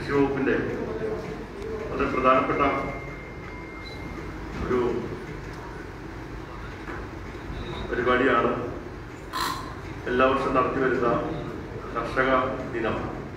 കൃഷി വകുപ്പിന്റെ വളരെ പ്രധാനപ്പെട്ട ഒരു പരിപാടിയാണ് എല്ലാ വർഷവും നടത്തി വരുന്ന കർഷക ദിനം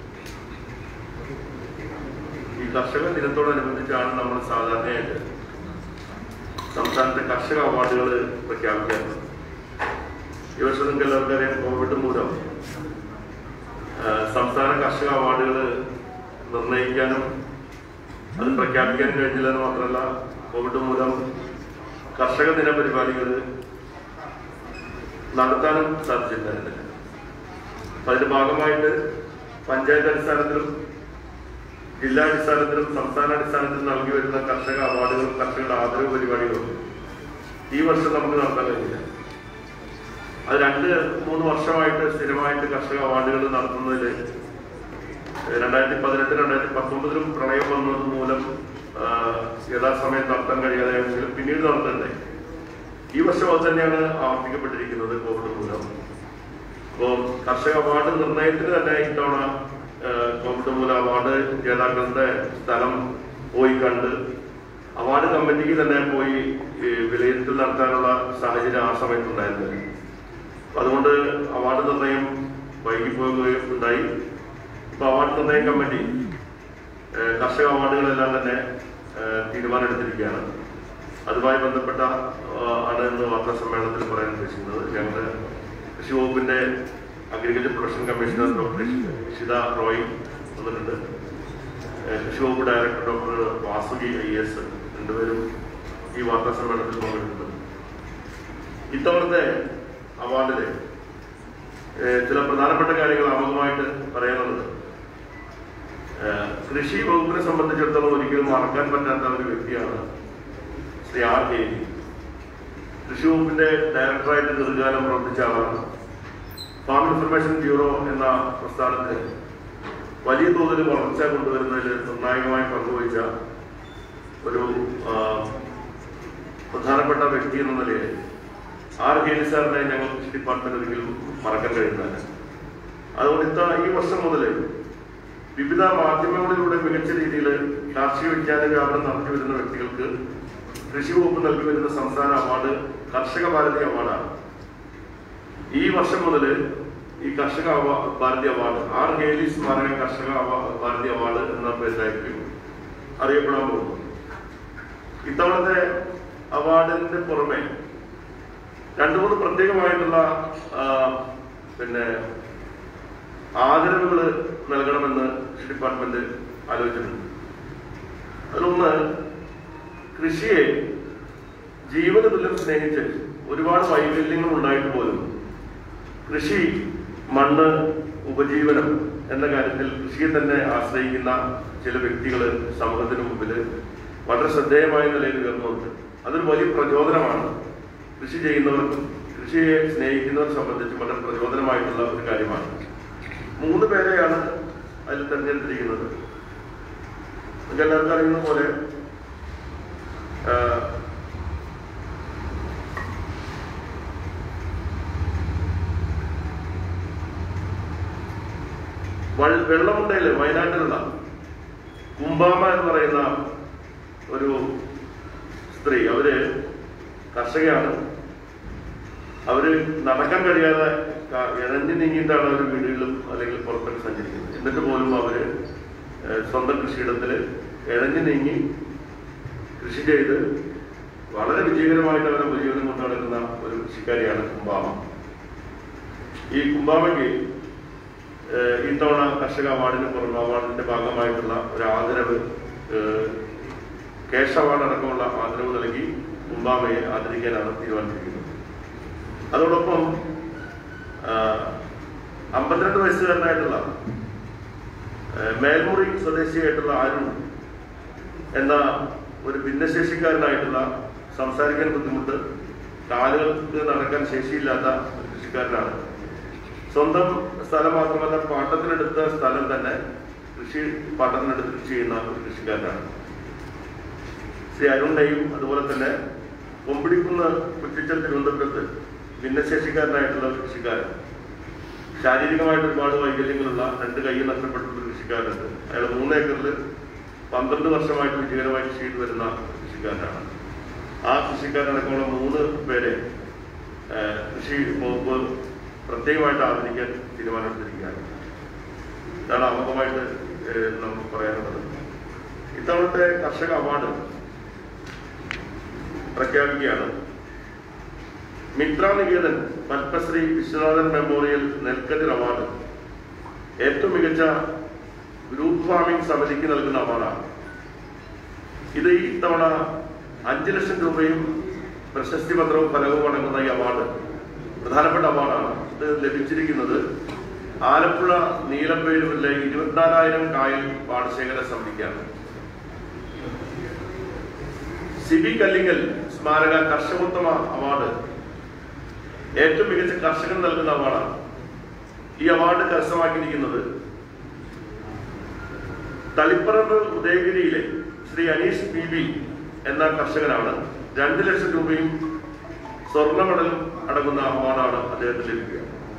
ഈ കർഷക ദിനത്തോടനുബന്ധിച്ചാണ് നമ്മൾ സാധാരണയായിട്ട് സംസ്ഥാനത്തെ കർഷക അവാർഡുകൾ പ്രഖ്യാപിക്കാറുള്ളത് ഈ വർഷം നിങ്ങൾക്ക് എല്ലാവർക്കും അറിയാം കോവിഡ് മൂലം ആ, സംസ്ഥാന കർഷക അവാർഡുകൾ നിർണ്ണയിക്കാനും അത് പ്രഖ്യാപിക്കാനും കഴിഞ്ഞില്ല എന്ന് മാത്രമല്ല കോവിഡ് മൂലം കർഷക ദിന പരിപാടികൾ നടത്താനും സാധിച്ചിട്ടുണ്ടായിരുന്നില്ല അപ്പൊ അതിന്റെ ഭാഗമായിട്ട് പഞ്ചായത്ത് അടിസ്ഥാനത്തിലും ജില്ലാ അടിസ്ഥാനത്തിലും സംസ്ഥാന അടിസ്ഥാനത്തിലും നൽകി വരുന്ന കർഷക അവാർഡുകളും കർഷകരുടെ ആദരവ് പരിപാടികളും ഈ വർഷം നമുക്ക് നടത്താൻ കഴിഞ്ഞില്ല അത് രണ്ട് മൂന്ന് വർഷമായിട്ട് സ്ഥിരമായിട്ട് കർഷക അവാർഡുകൾ നടത്തുന്നതിൽ രണ്ടായിരത്തി പതിനെട്ട് രണ്ടായിരത്തി പത്തൊമ്പതിലും പ്രളയം വന്നത് മൂലം ആ, യഥാസമയം നടത്താൻ കഴിയാതെയെങ്കിലും പിന്നീട് നടത്തണ്ടേ ഈ വർഷം അത് തന്നെയാണ് ആവർത്തിക്കപ്പെട്ടിരിക്കുന്നത് കോവിഡ് മൂലം അപ്പോൾ കർഷക അവാർഡ് നിർണയത്തിന് തന്നെ ഇത്തവണ ആ, കോവിഡ് മൂലം അവാർഡ് ജേതാക്കളുടെ സ്ഥലം പോയി കണ്ട് അവാർഡ് കമ്മിറ്റിക്ക് തന്നെ പോയി ഈ, വിലയിരുത്തൽ നടത്താനുള്ള സാഹചര്യം ആ സമയത്തുണ്ടായിരുന്നില്ല അപ്പൊ അതുകൊണ്ട് അവാർഡ് നിർണയം വൈകിപ്പോവുകയും ഉണ്ടായി ഇപ്പൊ അവാർഡ് നിർണയ കമ്മിറ്റി ഏഹ്, കർഷക അവാർഡുകളെല്ലാം തന്നെ ഏഹ്, തീരുമാനമെടുത്തിരിക്കുകയാണ് അതുമായി ബന്ധപ്പെട്ട ആഹ്, ആണ് ഇന്ന് വാർത്താ സമ്മേളനത്തിൽ പറയാൻ ഉദ്ദേശിക്കുന്നത് ഞങ്ങളുടെ കൃഷി വകുപ്പിന്റെ agriculture production commissioner doctor Ishita Roy വന്നിട്ടുണ്ട് ഏഹ്, കൃഷി വകുപ്പ് director doctor Vasuki I S രണ്ടുപേരും ഈ വാർത്താ സമ്മേളനത്തിൽ പങ്കെടുക്കുന്നുണ്ട് ഇത്തവണത്തെ അവാർഡില് ഏഹ്, ചില പ്രധാനപ്പെട്ട കാര്യങ്ങൾ ആമുഖമായിട്ട് പറയാനുള്ളത് ഏഹ്, കൃഷി വകുപ്പിനെ സംബന്ധിച്ചിടത്തോളം ഒരിക്കലും മറക്കാൻ പറ്റാത്ത ഒരു വ്യക്തിയാണ് ശ്രീ ആർ ഹേലി കൃഷി വകുപ്പിന്റെ ഡയറക്ടറായിട്ട് ദീർഘകാലം പ്രവർത്തിച്ച ആളാണ് ഫാം ഇൻഫർമേഷൻ ബ്യൂറോ എന്ന പ്രസ്ഥാനത്തിന് വലിയ തോതിൽ വളർച്ച കൊണ്ടുവരുന്നതിൽ നിർണായകമായി പങ്കുവഹിച്ച ഒരു ആ, പ്രധാനപ്പെട്ട വ്യക്തി എന്ന നിലയിൽ ആർ ഹേലി സാറിനെ ഞങ്ങൾ കൃഷി ഡിപ്പാർട്ട്മെന്റ് ഒരിക്കലും മറക്കാൻ കഴിയുന്നതല്ല അതുകൊണ്ട് ഇത്ത ഈ വർഷം മുതൽ വിവിധ മാധ്യമങ്ങളിലൂടെ മികച്ച രീതിയിൽ കാർഷിക വിജ്ഞാന വ്യാപനം നടത്തി വരുന്ന വ്യക്തികൾക്ക് കൃഷി വകുപ്പ് നൽകി വരുന്ന സംസ്ഥാന അവാർഡ് കർഷക ഭാരതി അവാർഡാണ് ഈ വർഷം മുതൽ ഈ കർഷക അവാ- ഭാരതി അവാർഡ് ആർ ഹേലി സ്മാരക കർഷക അവാ- ഭാരതി അവാർഡ് എന്ന പേരിലായിരിക്കും അറിയപ്പെടാൻ പോകുന്നത് ഇത്തവണത്തെ അവാർഡിന്റെ പുറമെ രണ്ടു മൂന്ന് പ്രത്യേകമായിട്ടുള്ള ആ, പിന്നെ ആദരവുകൾ നൽകണമെന്ന് കൃഷി ഡിപ്പാർട്ട്മെന്റ് ആലോചിച്ചിട്ടുണ്ട് അതിലൊന്ന് കൃഷിയെ ജീവന തുല്യം സ്നേഹിച്ച് ഒരുപാട് വൈകല്യങ്ങൾ ഉണ്ടായിട്ട് പോലും കൃഷി മണ്ണ് ഉപജീവനം എന്ന കാര്യത്തിൽ കൃഷിയെ തന്നെ ആശ്രയിക്കുന്ന ചില വ്യക്തികൾ സമൂഹത്തിന് മുമ്പിൽ വളരെ ശ്രദ്ധേയമായ നിലയിൽ ഉയർന്നുണ്ട് അതൊരു വലിയ പ്രചോദനമാണ് കൃഷി ചെയ്യുന്നവർക്കും കൃഷിയെ സ്നേഹിക്കുന്നവരെ സംബന്ധിച്ച് വളരെ പ്രചോദനമായിട്ടുള്ള ഒരു കാര്യമാണ് മൂന്ന് പേരെയാണ് അതിൽ തെരഞ്ഞെടുത്തിരിക്കുന്നത് നിങ്ങൾക്ക് എല്ലാവർക്കും അറിയുന്ന പോലെ ആ, വൾ- വെള്ളമുണ്ടയില് വയനാട്ടിലുള്ള കുമ്പാമ എന്ന് പറയുന്ന ഒരു സ്ത്രീ അവര് കർഷകയാണ് അവര് നടക്കാൻ കഴിയാതെ ക- ഇഴഞ്ഞു നീങ്ങിയിട്ടാണ് അവർ വീടുകളിലും അല്ലെങ്കിൽ പുറത്തൊക്കെ സഞ്ചരിക്കുന്നത് എന്നിട്ട് പോലും അവര് ഏഹ്, സ്വന്തം കൃഷിയിടത്തില് ഇഴഞ്ഞു നീങ്ങി കൃഷി ചെയ്ത് വളരെ വിജയകരമായിട്ട് അവരെ ഉപജീവനം കൊണ്ടു നടക്കുന്ന ഒരു കൃഷിക്കാരിയാണ് കുമ്പാമ ഈ കുമ്പാമയ്ക്ക് ഏഹ്, ഇത്തവണ കർഷക അവാർഡിന് പുറമെ അവാർഡിന്റെ ഭാഗമായിട്ടുള്ള ഒരു ആദരവ് ഏഹ്, കേശ് അവാർഡ് അടക്കമുള്ള ആദരവ് നൽകി കുമ്പാമയെ ആദരിക്കാനാണ് തീരുമാനിച്ചിരിക്കുന്നത് അതോടൊപ്പം ആ, അമ്പത്തിരണ്ട് വയസ്സുകാരനായിട്ടുള്ള ആ, മേൽമുറി സ്വദേശിയായിട്ടുള്ള അരുൺ എന്ന ഒരു ഭിന്നശേഷിക്കാരനായിട്ടുള്ള സംസാരിക്കാൻ ബുദ്ധിമുട്ട് കാലുകൾക്ക് നടക്കാൻ ശേഷിയില്ലാത്ത ഒരു കൃഷിക്കാരനാണ് സ്വന്തം സ്ഥലം മാത്രമല്ല പാട്ടത്തിനെടുത്ത സ്ഥലം തന്നെ കൃഷി പാട്ടത്തിനെടുത്ത് കൃഷി ചെയ്യുന്ന ഒരു കൃഷിക്കാരനാണ് ശ്രീ അരുണിനെയും അതുപോലെ തന്നെ കൊമ്പിടിക്കുന്ന കുറ്റിച്ചൽ തിരുവനന്തപുരത്ത് ഭിന്നശേഷിക്കാരനായിട്ടുള്ള ഒരു കൃഷിക്കാരൻ ശാരീരികമായിട്ട് ഒരുപാട് വൈകല്യങ്ങളുള്ള രണ്ട് കൈ നഷ്ടപ്പെട്ടുള്ള കൃഷിക്കാരുണ്ട് അയാൾ മൂന്ന് ഏക്കറിൽ പന്ത്രണ്ട് വർഷമായിട്ട് വിജയകരമായി കൃഷി ചെയ്ത് വരുന്ന കൃഷിക്കാരനാണ് ആ കൃഷിക്കാരനടക്കമുള്ള മൂന്ന് പേരെ ഏഹ്, കൃഷി വകുപ്പ് പ്രത്യേകമായിട്ട് ആദരിക്കാൻ തീരുമാനമെടുത്തിരിക്കുകയാണ് ഇതാണ് ആമുഖമായിട്ട് ഏഹ്, നമുക്ക് പറയാനുള്ളത് ഇത്തവണത്തെ കർഷക അവാർഡ് പ്രഖ്യാപിക്കുകയാണ് മിത്ര നികേതൻ പത്മശ്രീ വിശ്വനാഥൻ മെമ്മോറിയൽ നെൽക്കതിർ അവാർഡ് ഏറ്റവും മികച്ച ഗ്രൂപ്പ് ഫാമിംഗ് സമിതിക്ക് നൽകുന്ന അവാർഡാണ് ഇത് ഈ തവണ അഞ്ച് ലക്ഷം രൂപയും പ്രശസ്തി പത്രവും ഫലവും അടങ്ങുന്ന ഈ അവാർഡ് പ്രധാനപ്പെട്ട അവാർഡാണ് ഇത് ലഭിച്ചിരിക്കുന്നത് ആലപ്പുഴ നീലപ്പേരുമിലെ ഇരുപത്തിനാലായിരം കായൽ പാടശേഖര സമിതിക്കാണ് സിബി കല്ലിങ്കൽ സ്മാരക കർഷകോത്തമ അവാർഡ് ഏറ്റവും മികച്ച കർഷകൻ നൽകുന്ന അവാർഡാണ് ഈ അവാർഡ് കരസ്ഥമാക്കിയിരിക്കുന്നത് തളിപ്പറമ്പ് ഉദയഗിരിയിലെ ശ്രീ അനീഷ് പി ബി എന്ന കർഷകനാണ് രണ്ട് ലക്ഷം രൂപയും സ്വർണ്ണ മെഡലും അടങ്ങുന്ന അവാർഡാണ് അദ്ദേഹത്തിന് ലഭിക്കുക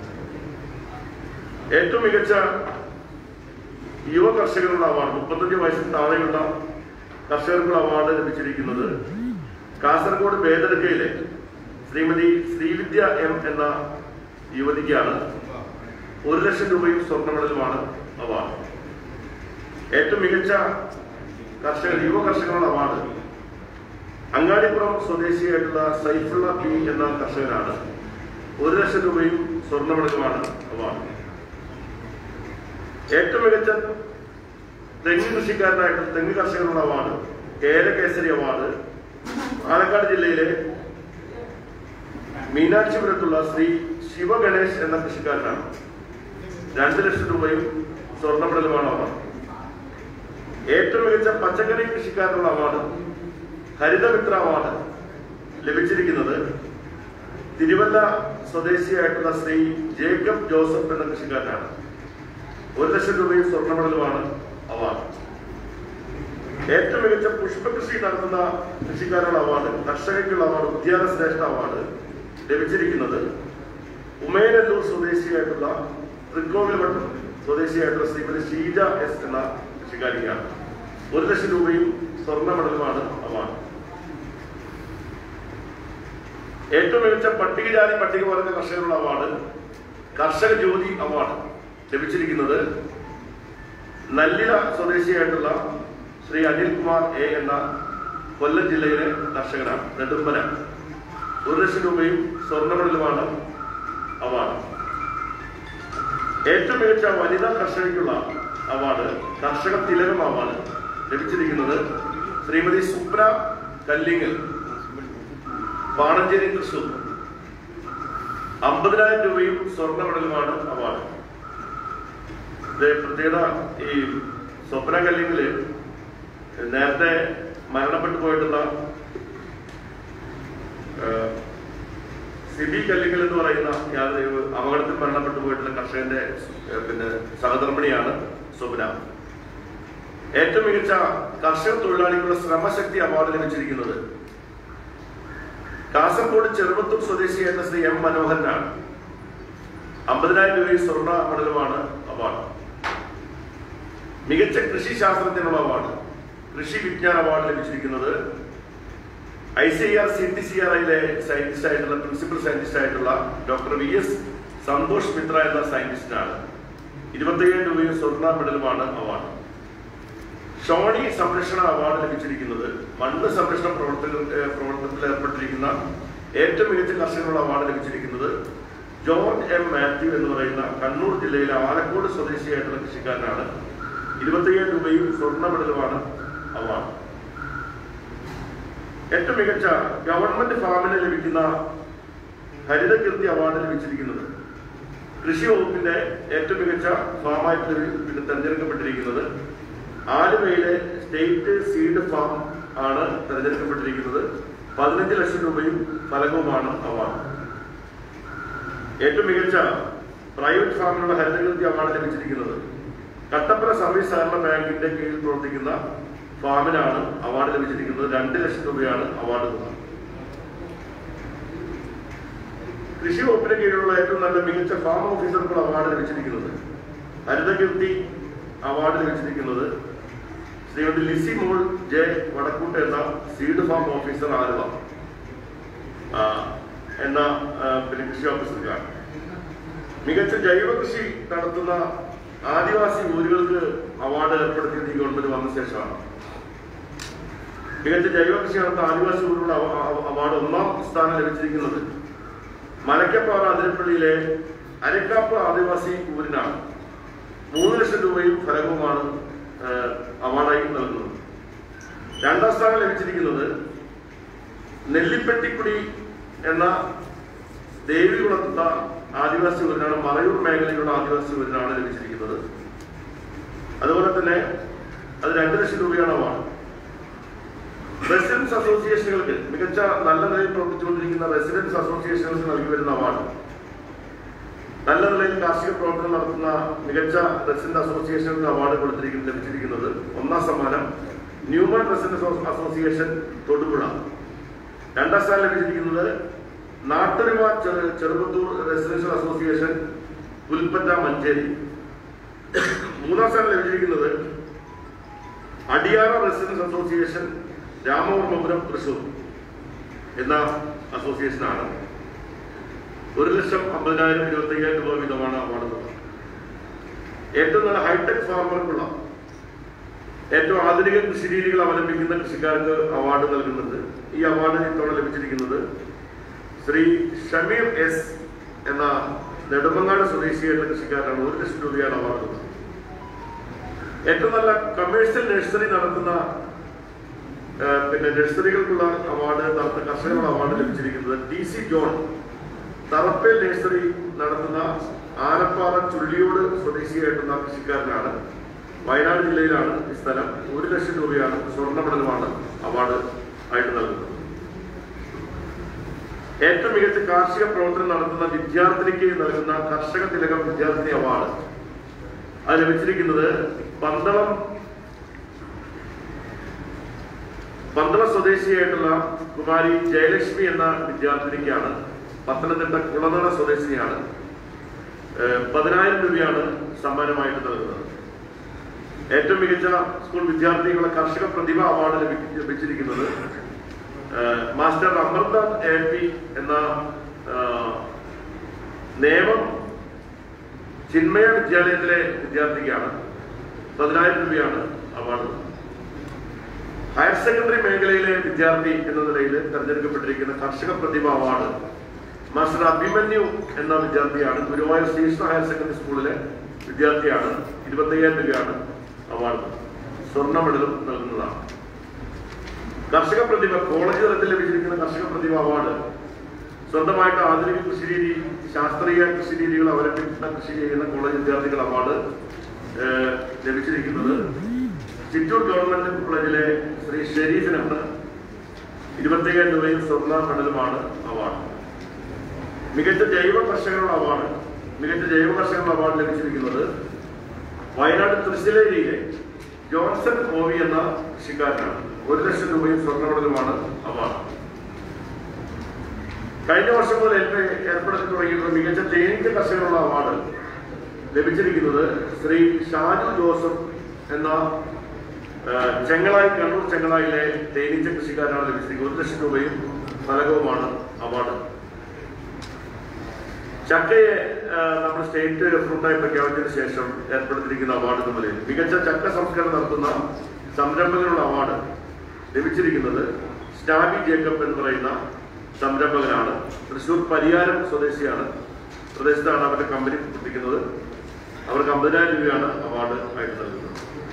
ഏറ്റവും മികച്ച യുവ കർഷകനുള്ള അവാർഡ് മുപ്പത്തഞ്ച് വയസ്സിന് താഴെയുള്ള കർഷകർക്കുള്ള അവാർഡ് ലഭിച്ചിരിക്കുന്നത് കാസർഗോഡ് ബേദർക്കയിലെ ശ്രീമതി ശ്രീവിദ്യ എം എന്ന യുവതിക്കാണ് ഒരു ലക്ഷം രൂപയും സ്വർണ്ണ മെഡലുമാണ് അവാർഡ് ഏറ്റവും മികച്ച കർഷകർ യുവ കർഷകനുള്ള അവാർഡ് അങ്ങാടിപ്പുറം സ്വദേശിയായിട്ടുള്ള സൈഫുള്ള പി എന്ന കർഷകനാണ് ഒരു ലക്ഷം രൂപയും സ്വർണ്ണ മെഡലുമാണ് അവാർഡ് ഏറ്റവും മികച്ച തെങ്ങ് കൃഷിക്കാരനായിട്ടുള്ള തെങ്ങ് കർഷകനുള്ള അവാർഡ് കേരകേസരി അവാർഡ് പാലക്കാട് ജില്ലയിലെ മീനാക്ഷിപുരത്തുള്ള ശ്രീ ശിവഗണേഷ് എന്ന കൃഷിക്കാരനാണ് രണ്ട് ലക്ഷം രൂപയും സ്വർണ്ണ മെഡലുമാണ് അവാർഡ് ഏറ്റവും മികച്ച പച്ചക്കറി കൃഷിക്കാരനുള്ള അവാർഡ് ഹരിതമിത്ര അവാർഡ് ലഭിച്ചിരിക്കുന്നത് തിരുവല്ല സ്വദേശിയായിട്ടുള്ള ശ്രീ ജേക്കബ് ജോസഫ് എന്ന കൃഷിക്കാരനാണ് ഒരു ലക്ഷം രൂപയും സ്വർണ്ണ മെഡലുമാണ് അവാർഡ് ഏറ്റവും മികച്ച പുഷ്പകൃഷി നടത്തുന്ന കൃഷിക്കാരുടെ അവാർഡ് കർഷകയ്ക്കുള്ള അവാർഡ് ഉദ്യാന ശ്രേഷ്ഠ അവാർഡ് ലഭിച്ചിരിക്കുന്നത് ഉമേനല്ലൂർ സ്വദേശിയായിട്ടുള്ള തൃക്കോവിൽവട്ടം സ്വദേശിയായിട്ടുള്ള ശ്രീമതി ഷീജ എസ് എന്ന കൃഷിക്കാരിക്കാണ് ഒരു ലക്ഷം രൂപയും സ്വർണ്ണ മെഡലുമാണ് അവാർഡ് ഏറ്റവും മികച്ച പട്ടികജാതി പട്ടികവർഗ കർഷകരുടെ അവാർഡ് കർഷക ജ്യോതി അവാർഡ് ലഭിച്ചിരിക്കുന്നത് നല്ലില സ്വദേശിയായിട്ടുള്ള ശ്രീ അനിൽകുമാർ എ എന്ന കൊല്ലം ജില്ലയിലെ കർഷകനാണ് നെടുമ്പന ഒരു ലക്ഷം രൂപയും സ്വർണ്ണ മെഡലുമാണ് അവാർഡ് ഏറ്റവും മികച്ച വനിതാ കർഷകയ്ക്കുള്ള അവാർഡ് കർഷക തിലകം അവാർഡ് ലഭിച്ചിരിക്കുന്നത് ശ്രീമതി സുപ്ര കല്ലിങ്ങൽ പാണഞ്ചേരി തൃശൂർ അമ്പതിനായിരം രൂപയും സ്വർണ്ണ മെഡലുമാണ് അവാർഡ് ഇത് പ്രത്യേകത ഈ സ്വപ്ന കല്ലിങ്ങില് നേരത്തെ മരണപ്പെട്ടു പോയിട്ടുള്ള ആ, സിബി കല്ലിങ്ങൽ എന്ന് പറയുന്ന യാതൊരു അപകടത്തിൽ മരണപ്പെട്ടു പോയിട്ടുള്ള കർഷകന്റെ ആ, പിന്നെ സഹധർമ്മിണിയാണ് സ്വപ്ന ഏറ്റവും മികച്ച കർഷക തൊഴിലാളികളുടെ ശ്രമശക്തി അവാർഡ് ലഭിച്ചിരിക്കുന്നത് കാസർഗോഡ് ചെറുപത്തൂർ സ്വദേശിയായിരുന്ന ശ്രീ എം മനോഹരനാണ് അമ്പതിനായിരം രൂപയും സ്വർണ്ണ മെഡലുമാണ് അവാർഡ് മികച്ച കൃഷി ശാസ്ത്രജ്ഞനുള്ള അവാർഡ് കൃഷി വിജ്ഞാന അവാർഡ് ലഭിച്ചിരിക്കുന്നത് I C A R C T C R scientist ആയിട്ടുള്ള പ്രിൻസിപ്പൽ സയന്റിസ്റ്റ് ആയിട്ടുള്ള doctor V S Santhosh Mithra എന്ന സയന്റിസ്റ്റിനാണ് ഇരുപത്തയ്യായിരം രൂപയും സ്വർണ്ണ മെഡലുമാണ് അവാർഡ് ഷോണി സംരക്ഷണ അവാർഡ് ലഭിച്ചിരിക്കുന്നത് മണ്ണ് സംരക്ഷണ പ്രവർത്തക ഏഹ് പ്രവർത്തനത്തിൽ ഏർപ്പെട്ടിരിക്കുന്ന ഏറ്റവും മികച്ച കർഷകനുള്ള അവാർഡ് ലഭിച്ചിരിക്കുന്നത് ജോർജ് എം മാത്യു എന്ന് പറയുന്ന കണ്ണൂർ ജില്ലയിലെ ആലക്കോട് സ്വദേശിയായിട്ടുള്ള കൃഷിക്കാരനാണ് ഇരുപത്തയ്യായിരം രൂപയും സ്വർണ്ണ മെഡലുമാണ് അവാർഡ് ഏറ്റവും മികച്ച ഗവൺമെന്റ് ഫാമിന് ലഭിക്കുന്ന ഹരിതകീർത്തി അവാർഡ് ലഭിച്ചിരിക്കുന്നത് കൃഷി വകുപ്പിന്റെ ഏറ്റവും മികച്ച ഫാമായിട്ട് ലഭി- പിന്നെ തെരഞ്ഞെടുക്കപ്പെട്ടിരിക്കുന്നത് ആലുവയിലെ സ്റ്റേറ്റ് സീഡ് ഫാം ആണ് തെരഞ്ഞെടുക്കപ്പെട്ടിരിക്കുന്നത് പതിനഞ്ച് ലക്ഷം രൂപയും ഫലകവുമാണ് അവാർഡ് ഏറ്റവും മികച്ച പ്രൈവറ്റ് ഫാമിനുള്ള ഹരിതകീർത്തി അവാർഡ് ലഭിച്ചിരിക്കുന്നത് കട്ടപ്പന സർവീസ് സഹകരണ ബാങ്കിന്റെ കീഴിൽ പ്രവർത്തിക്കുന്ന ഫാമിനാണ് അവാർഡ് ലഭിച്ചിരിക്കുന്നത് രണ്ട് ലക്ഷം രൂപയാണ് അവാർഡ് കൃഷി വകുപ്പിന് കീഴിലുള്ള ഏറ്റവും നല്ല മികച്ച ഫാം ഓഫീസർക്കുള്ള അവാർഡ് ലഭിച്ചിരിക്കുന്നത് ഹരിതകീർത്തി അവാർഡ് ലഭിച്ചിരിക്കുന്നത് ശ്രീമതി ലിസി മോൾ ജെ വടക്കൂട്ട് എന്ന സീഡ് ഫാം ഓഫീസർ ആലുവ ആ, എന്ന ആ, പിന്നെ കൃഷി ഓഫീസർക്കാണ് മികച്ച ജൈവ കൃഷി നടത്തുന്ന ആദിവാസി ഊരുകൾക്ക് അവാർഡ് ഏർപ്പെടുത്തിയത് ഈ ഗവൺമെന്റ് വന്ന ശേഷമാണ് മികച്ച ജൈവ കൃഷി നടത്തുന്ന ആദിവാസി ഊരുകളുടെ അവ- അവ- അവാർഡ് ഒന്നാം സ്ഥാനം ലഭിച്ചിരിക്കുന്നത് മലക്കപ്പാറ അതിരപ്പള്ളിയിലെ അരക്കാപ്പ് ആദിവാസി ഊരിനാണ് മൂന്ന് ലക്ഷം രൂപയും ഫലകവുമാണ് ഏഹ്, അവാർഡായി നൽകുന്നത് രണ്ടാം സ്ഥാനം ലഭിച്ചിരിക്കുന്നത് നെല്ലിപ്പെട്ടിക്കുടി എന്ന ദേവികുളത്ത ആദിവാസി ഊരിനാണ് മറയൂർ മേഖലയിലുള്ള ആദിവാസി ഊരിനാണ് ലഭിച്ചിരിക്കുന്നത് അതുപോലെ തന്നെ അത് രണ്ട് ലക്ഷം രൂപയാണ് അവാർഡ് റെസിഡൻസ് അസോസിയേഷനുകൾക്ക് മികച്ച നല്ല നിലയിൽ പ്രവർത്തിച്ചുകൊണ്ടിരിക്കുന്ന റെസിഡൻസ് അസോസിയേഷനുകൾക്ക് നൽകി വരുന്ന അവാർഡ് നല്ല നിലയിൽ കാർഷിക പ്രവർത്തനം നടത്തുന്ന മികച്ച റെസിഡന്റ് അസോസിയേഷനുകൾക്ക് അവാർഡ് കൊടുത്തിരിക്കുന്നത് ലഭിച്ചിരിക്കുന്നത് ഒന്നാം സമ്മാനം ന്യൂമൺ റെസിഡൻസ് അസോസിയേഷൻ തൊടുപുഴ രണ്ടാം സ്ഥാനം ലഭിച്ചിരിക്കുന്നത് നാട്ടൊരുമ ചെറു- ചെറുപത്തൂർ റെസിഡൻഷ്യൽ അസോസിയേഷൻ പുൽപ്പറ്റ മഞ്ചേരി മൂന്നാം സ്ഥാനം ലഭിച്ചിരിക്കുന്നത് അടിയാറ റെസിഡൻസ് അസോസിയേഷൻ രാമവർമ്മപുരം തൃശൂർ എന്ന അസോസിയേഷനാണ് ഒരു ലക്ഷം അമ്പതിനായിരം ഇരുപത്തി അയ്യായിരം രൂപ വീതമാണ് അവാർഡ് നൽകുന്നത് ഏറ്റവും നല്ല ഹൈടെക് ഫാർമർക്കുള്ള ഏറ്റവും ആധുനിക കൃഷി രീതികൾ അവലംബിക്കുന്ന കൃഷിക്കാർക്ക് അവാർഡ് നൽകുന്നുണ്ട് ഈ അവാർഡ് ഇത്തവണ ലഭിച്ചിരിക്കുന്നത് ശ്രീ ഷമീർ എസ് എന്ന നെടുമങ്ങാട് സ്വദേശിയായിട്ടുള്ള കൃഷിക്കാരനാണ് ഒരു ലക്ഷം രൂപയാണ് അവാർഡ് നൽകുന്നത് ഏറ്റവും നല്ല കമേഴ്ഷ്യൽ നഴ്സറി നടത്തുന്ന ആ, പിന്നെ നഴ്സറികൾക്കുള്ള അവാർഡ് നടത്തുന്ന കർഷകരുടെ അവാർഡ് ലഭിച്ചിരിക്കുന്നത് T C John Tharappel nursery നടത്തുന്ന ആലപ്പാറ ചുള്ളിയോട് സ്വദേശിയായിട്ടുള്ള കൃഷിക്കാരനാണ് വയനാട് ജില്ലയിലാണ് ഈ സ്ഥലം ഒരു ലക്ഷം രൂപയാണ് സ്വർണ്ണ മെഡലുമാണ് അവാർഡ് ആയിട്ട് നൽകുന്നത് ഏറ്റവും മികച്ച കാർഷിക പ്രവർത്തനം നടത്തുന്ന വിദ്യാർത്ഥിനിക്ക് നൽകുന്ന കർഷക തിലകം വിദ്യാർത്ഥിനി അവാർഡ് അത് ലഭിച്ചിരിക്കുന്നത് പന്തളം പന്തളം സ്വദേശിയായിട്ടുള്ള കുമാരി ജയലക്ഷ്മി എന്ന വിദ്യാർത്ഥിനിക്കാണ് പത്തനംതിട്ട കുളനട സ്വദേശിനിയാണ് ഏഹ് പതിനായിരം രൂപയാണ് സമ്മാനമായിട്ട് നൽകുന്നത് ഏറ്റവും മികച്ച സ്കൂൾ വിദ്യാർത്ഥികളുടെ കർഷക പ്രതിഭ അവാർഡ് ലഭി- ലഭിച്ചിരിക്കുന്നത് ഏഹ് മാസ്റ്റർ അമർനാഥ് എ പി എന്ന ഏഹ്, നേമം ചിന്മയ വിദ്യാലയത്തിലെ വിദ്യാർത്ഥിക്കാണ് പതിനായിരം രൂപയാണ് അവാർഡ് ഹയർ സെക്കൻഡറി മേഖലയിലെ വിദ്യാർത്ഥി എന്ന നിലയിൽ തെരഞ്ഞെടുക്കപ്പെട്ടിരിക്കുന്ന കർഷക പ്രതിഭ അവാർഡ് മാസ്റ്റർ അഭിമന്യു എന്ന വിദ്യാർത്ഥിയാണ് ഗുരുവായൂർ ശ്രീകൃഷ്ണ ഹയർ സെക്കൻഡറി സ്കൂളിലെ വിദ്യാർത്ഥിയാണ് ഇരുപത്തയ്യായിരം രൂപയാണ് അവാർഡ് സ്വർണ്ണ മെഡലും നൽകുന്നതാണ് കർഷക പ്രതിഭ കോളേജ് തലത്തിൽ ലഭിച്ചിരിക്കുന്ന കർഷക പ്രതിഭ അവാർഡ് സ്വന്തമായിട്ട് ആധുനിക കൃഷി രീതി ശാസ്ത്രീയ കൃഷി രീതികൾ അവലംബിക്കുന്ന കൃഷി ചെയ്യുന്ന കോളേജ് വിദ്യാർത്ഥികൾ അവാർഡ് ഏഹ്, ലഭിച്ചിരിക്കുന്നത് ചിറ്റൂർ ഗവൺമെന്റ് കോളേജിലെ ശ്രീ ഷെരീഫിനാണ് ഇരുപത്തയ്യായിരം രൂപയും സ്വർണ്ണ മെഡലുമാണ് അവാർഡ് മികച്ച ജൈവ കർഷകരുടെ അവാർഡ് മികച്ച ജൈവ കർഷകരുടെ അവാർഡ് ലഭിച്ചിരിക്കുന്നത് വയനാട് തൃശ്ശിലേരിയിലെ ജോൺസൺ ഓവി എന്ന കൃഷിക്കാരനാണ് ഒരു ലക്ഷം രൂപയും സ്വർണ്ണ മെഡലുമാണ് അവാർഡ് കഴിഞ്ഞ വർഷം മുതൽ ഏർപ്പെ- ഏർപ്പെടുത്തി തുടങ്ങിയിട്ടുള്ള മികച്ച തേനീച്ച കർഷകനുള്ള അവാർഡ് ലഭിച്ചിരിക്കുന്നത് ശ്രീ ഷാജു ജോസഫ് എന്ന ആ, ചെങ്ങളായി കണ്ണൂർ ചെങ്ങളായിലെ തേനീച്ച കൃഷിക്കാരനാണ് ലഭിച്ചിരിക്കുന്നത് ഒരു ലക്ഷം രൂപയും ഫലകവുമാണ് അവാർഡ് ചക്കയെ ആ, നമ്മുടെ സ്റ്റേറ്റ് ഫ്രൂട്ടായി പ്രഖ്യാപിച്ചതിന് ശേഷം ഏർപ്പെടുത്തിയിരിക്കുന്ന അവാർഡ് എന്ന നിലയിൽ മികച്ച ചക്ക സംസ്കരണം നടത്തുന്ന സംരംഭകനുള്ള അവാർഡ് ലഭിച്ചിരിക്കുന്നത് സ്റ്റാബി ജേക്കബ് എന്ന് പറയുന്ന സംരംഭകനാണ് തൃശൂർ പരിയാരം സ്വദേശിയാണ് പ്രദേശത്താണ് അവരുടെ കമ്പനി പ്രവർത്തിക്കുന്നത് അവർക്ക് അമ്പതിനായിരം രൂപയാണ് അവാർഡ് ആയിട്ട് നൽകുന്നത്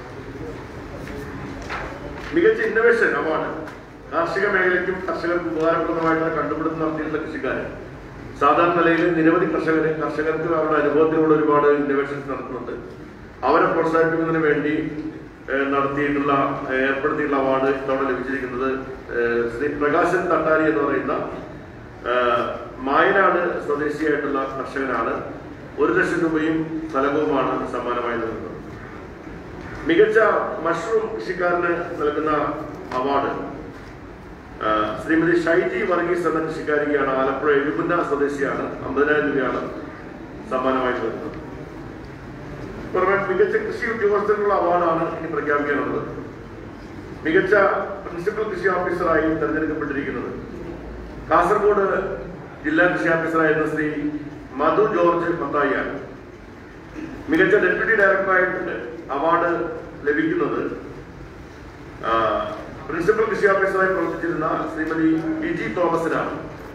മികച്ച ഇന്നോവേഷൻ അവാർഡ് കാർഷിക മേഖലയ്ക്കും കർഷകർക്കും ഉപകാരപ്രദമായിട്ടുള്ള കണ്ടുപിടുത്തം നടത്തിയിട്ടുള്ള കൃഷിക്കാരൻ സാധാരണ നിലയിൽ നിരവധി കർഷകരെ കർഷകർക്ക് അവരുടെ അനുഭവത്തിലുള്ള ഒരുപാട് ഇന്നോവേഷൻസ് നടത്തുന്നുണ്ട് അവരെ പ്രോത്സാഹിപ്പിക്കുന്നതിന് വേണ്ടി ഏഹ്, നടത്തിയിട്ടുള്ള ഏഹ്, ഏർപ്പെടുത്തിയിട്ടുള്ള അവാർഡ് ഇത്തവണ ലഭിച്ചിരിക്കുന്നത് ഏഹ്, ശ്രീ പ്രകാശൻ തട്ടാരി എന്ന് പറയുന്ന ഏഹ്, മായനാട് സ്വദേശിയായിട്ടുള്ള കർഷകനാണ് ഒരു ലക്ഷം രൂപയും ഫലകവുമാണ് സമ്മാനമായി നൽകുന്നത് മികച്ച മഷ്റൂം കൃഷിക്കാരന് നൽകുന്ന അവാർഡ് ആ, ശ്രീമതി ഷൈജി വർഗീസ് എന്ന കൃഷിക്കാരിക്കാണ് ആലപ്പുഴ എഴുപുന്ന സ്വദേശിയാണ് അമ്പതിനായിരം രൂപയാണ് സമ്മാനമായി വരുന്നത് പുറമെ മികച്ച കൃഷി ഉദ്യോഗസ്ഥർക്കുള്ള അവാർഡാണ് ഇനി പ്രഖ്യാപിക്കാനുള്ളത് മികച്ച പ്രിൻസിപ്പൽ കൃഷി ഓഫീസറായി തെരഞ്ഞെടുക്കപ്പെട്ടിരിക്കുന്നത് കാസർഗോഡ് ജില്ലാ കൃഷി ഓഫീസറായിരുന്ന ശ്രീ മധു ജോർജ് മത്തായിയാണ് മികച്ച ഡെപ്യൂട്ടി ഡയറക്ടറായിട്ട് അവാർഡ് ലഭിക്കുന്നത് ആ, പ്രിൻസിപ്പൽ കൃഷി ഓഫീസറായി പ്രവർത്തിച്ചിരുന്ന ശ്രീമതി പി ജി തോമസിനാണ്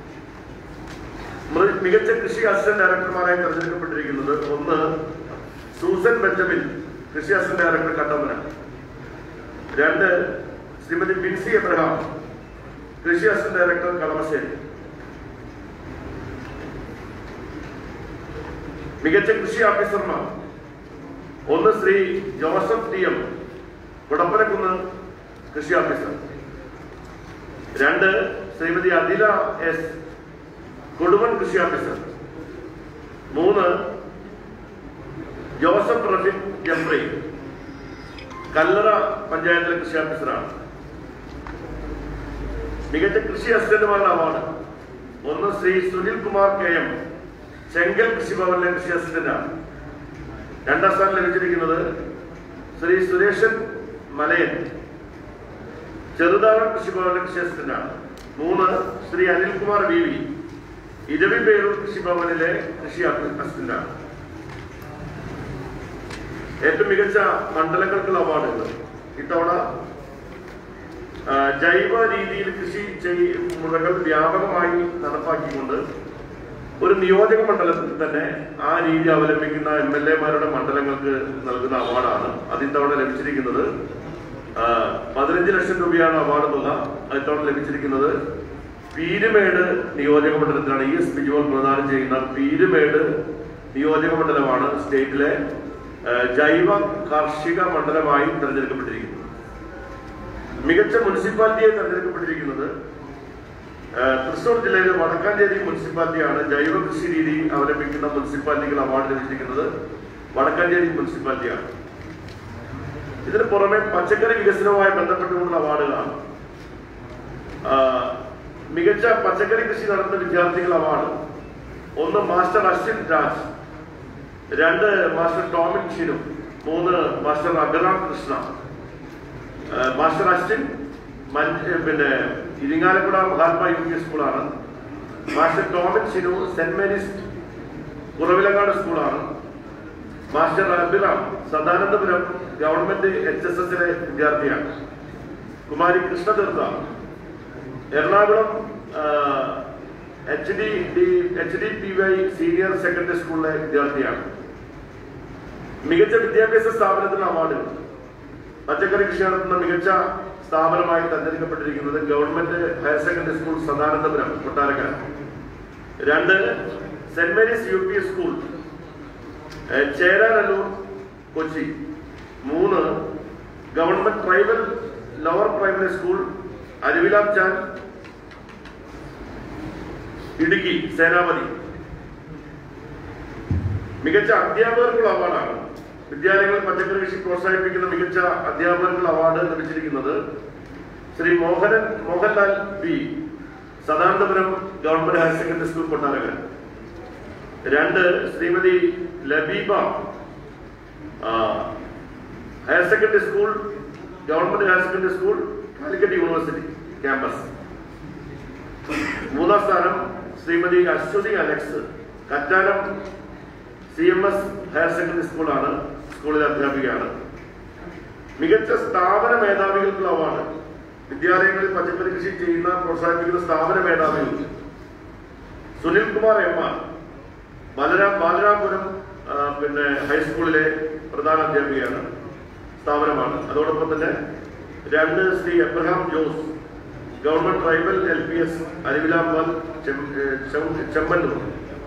മൃ- മികച്ച കൃഷി അസിസ്റ്റന്റ് ഡയറക്ടർമാരായി തെരഞ്ഞെടുക്കപ്പെട്ടിരിക്കുന്നത് ഒന്ന് സൂസൻ ബെഞ്ചമിൻ കൃഷി അസിസ്റ്റന്റ് ഡയറക്ടർ കട്ടപ്പന രണ്ട് ശ്രീമതി ബിൻസി എബ്രഹാം കൃഷി അസിസ്റ്റന്റ് ഡയറക്ടർ കളമശ്ശേരി മികച്ച കൃഷി ഓഫീസർമാർ ഒന്ന് Shri Joseph T M Kudappanakunnu കൃഷി ഓഫീസർ രണ്ട് ശ്രീമതി അദില എസ് കൊടുവൻ കൃഷി ഓഫീസർ മൂന്ന് ജോസഫ് റഫീഖ് ജംപ്രി കല്ലറ പഞ്ചായത്തിലെ കൃഷി ഓഫീസറാണ് മികച്ച കൃഷി അസിസ്റ്റന്റുമാരുടെ അവാർഡ് ഒന്ന് ശ്രീ സുനിൽ കുമാർ കെ എം ചെങ്കൽ കൃഷിഭവനിലെ കൃഷി അസിസ്റ്റന്റാണ് രണ്ടാം സ്ഥാനം ലഭിച്ചിരിക്കുന്നത് ശ്രീ സുരേഷൻ മലയൻ ചെറുതാഴം കൃഷിഭവനിലെ കൃഷി അസിസ്റ്റന്റാണ് മൂന്ന് ശ്രീ അനിൽകുമാർ വി വി ഇരവിപേരൂർ കൃഷിഭവനിലെ കൃഷി അസിസ്റ്റന്റാണ് ഏറ്റവും മികച്ച മണ്ഡലങ്ങൾക്കുള്ള അവാർഡുകൾ ഇത്തവണ ആ, ജൈവ രീതിയിൽ കൃഷി ചെയ്യുന്നകൾ വ്യാപകമായി നടപ്പാക്കിക്കൊണ്ട് ഒരു നിയോജക മണ്ഡലത്തിൽ തന്നെ ആ രീതി അവലംബിക്കുന്ന എം എൽ എമാരുടെ മണ്ഡലങ്ങൾക്ക് നൽകുന്ന അവാർഡാണ് അത് ഇത്തവണ ലഭിച്ചിരിക്കുന്നത് ആ, പതിനഞ്ച് ലക്ഷം രൂപയാണ് അവാർഡ് തുക അത് ഇത്തവണ ലഭിച്ചിരിക്കുന്നത് പീരുമേട് നിയോജക മണ്ഡലത്തിലാണ് ഇ എസ് ബിജുവൽ പ്രദാനം ചെയ്യുന്ന പീരുമേട് നിയോജക മണ്ഡലമാണ് സ്റ്റേറ്റിലെ ആ, ജൈവ കാർഷിക മണ്ഡലമായി തെരഞ്ഞെടുക്കപ്പെട്ടിരിക്കുന്നത് മികച്ച മുനിസിപ്പാലിറ്റിയെ തെരഞ്ഞെടുക്കപ്പെട്ടിരിക്കുന്നത് ആ, തൃശൂർ ജില്ലയിലെ വടക്കാഞ്ചേരി മുനിസിപ്പാലിറ്റിയാണ് ജൈവ കൃഷി രീതി അവലംബിക്കുന്ന മുനിസിപ്പാലിറ്റികൾ അവാർഡ് ലഭിച്ചിരിക്കുന്നത് വടക്കാഞ്ചേരി മുനിസിപ്പാലിറ്റിയാണ് ഇതിന് പുറമെ പച്ചക്കറി വികസനവുമായി ബന്ധപ്പെട്ടുകൊണ്ടുള്ള അവാർഡുകളാണ് ആ, മികച്ച പച്ചക്കറി കൃഷി നടത്തുന്ന വിദ്യാർത്ഥികൾ അവാർഡ് ഒന്ന് മാസ്റ്റർ അശ്വിൻ രാജ് രണ്ട് മാസ്റ്റർ ടോമിൻ ഷിനു മൂന്ന് മാസ്റ്റർ അഭിറാം കൃഷ്ണ ആ, മാസ്റ്റർ അശ്വിൻ മഞ്ച- പിന്നെ ഇരിങ്ങാലക്കുട മഹാത്മാ യു പി സ്കൂളാണ് master Tomin Shinu saint Mary's Kuravilangad സ്കൂളാണ് master Abhiram Sadanandapuram government H S എസിലെ വിദ്യാർത്ഥിയാണ് Kumari Krishnatheertha Ernakulam H D D H D P Y senior secondary സ്കൂളിലെ വിദ്യാർത്ഥിയാണ് മികച്ച വിദ്യാഭ്യാസ സ്ഥാപനത്തിന് അവാർഡുകൾ പച്ചക്കറി കൃഷി നടത്തുന്ന മികച്ച സ്ഥാപനമായി തെരഞ്ഞെടുക്കപ്പെട്ടിരിക്കുന്നത് government higher secondary school Sadanandapuram Kottarakkara രണ്ട് saint Mary's U P school ഏഹ്, ചേരാനല്ലൂർ കൊച്ചി മൂന്ന് government tribal lower primary school Aruvilanchal Idukki Senapathy മികച്ച അധ്യാപകർക്കുള്ള അവാർഡാണ് വിദ്യാലയങ്ങളിൽ പച്ചക്കറി കൃഷി പ്രോത്സാഹിപ്പിക്കുന്ന മികച്ച അധ്യാപകർക്കുള്ള അവാർഡ് ലഭിച്ചിരിക്കുന്നത് Shri Mohanan Mohanlal P Sadanandapuram government higher secondary school Kottarakkara രണ്ട് ശ്രീമതി ലബീബ ആ, higher secondary school government higher secondary school Calicut university campus മൂന്നാം സ്ഥാനം Shrimati Aswathy Alex Kattanam C M S higher secondary സ്കൂളാണ് സ്കൂളിലെ അധ്യാപികയാണ് മികച്ച സ്ഥാപന മേധാവികൾക്കുള്ള അവാർഡ് വിദ്യാലയങ്ങളിൽ പച്ചക്കറി കൃഷി ചെയ്യുന്ന പ്രോത്സാഹിപ്പിക്കുന്ന സ്ഥാപന മേധാവികൾ സുനിൽ കുമാർ എം ആർ ബാലരാം ബാലരാമപുരം ആ, പിന്നെ ഹൈസ്കൂളിലെ പ്രധാന അധ്യാപികയാണ് സ്ഥാപനമാണ് അതോടൊപ്പം തന്നെ രണ്ട് Shri Abraham Jose government tribal L P S Aruvilampal Chemmannur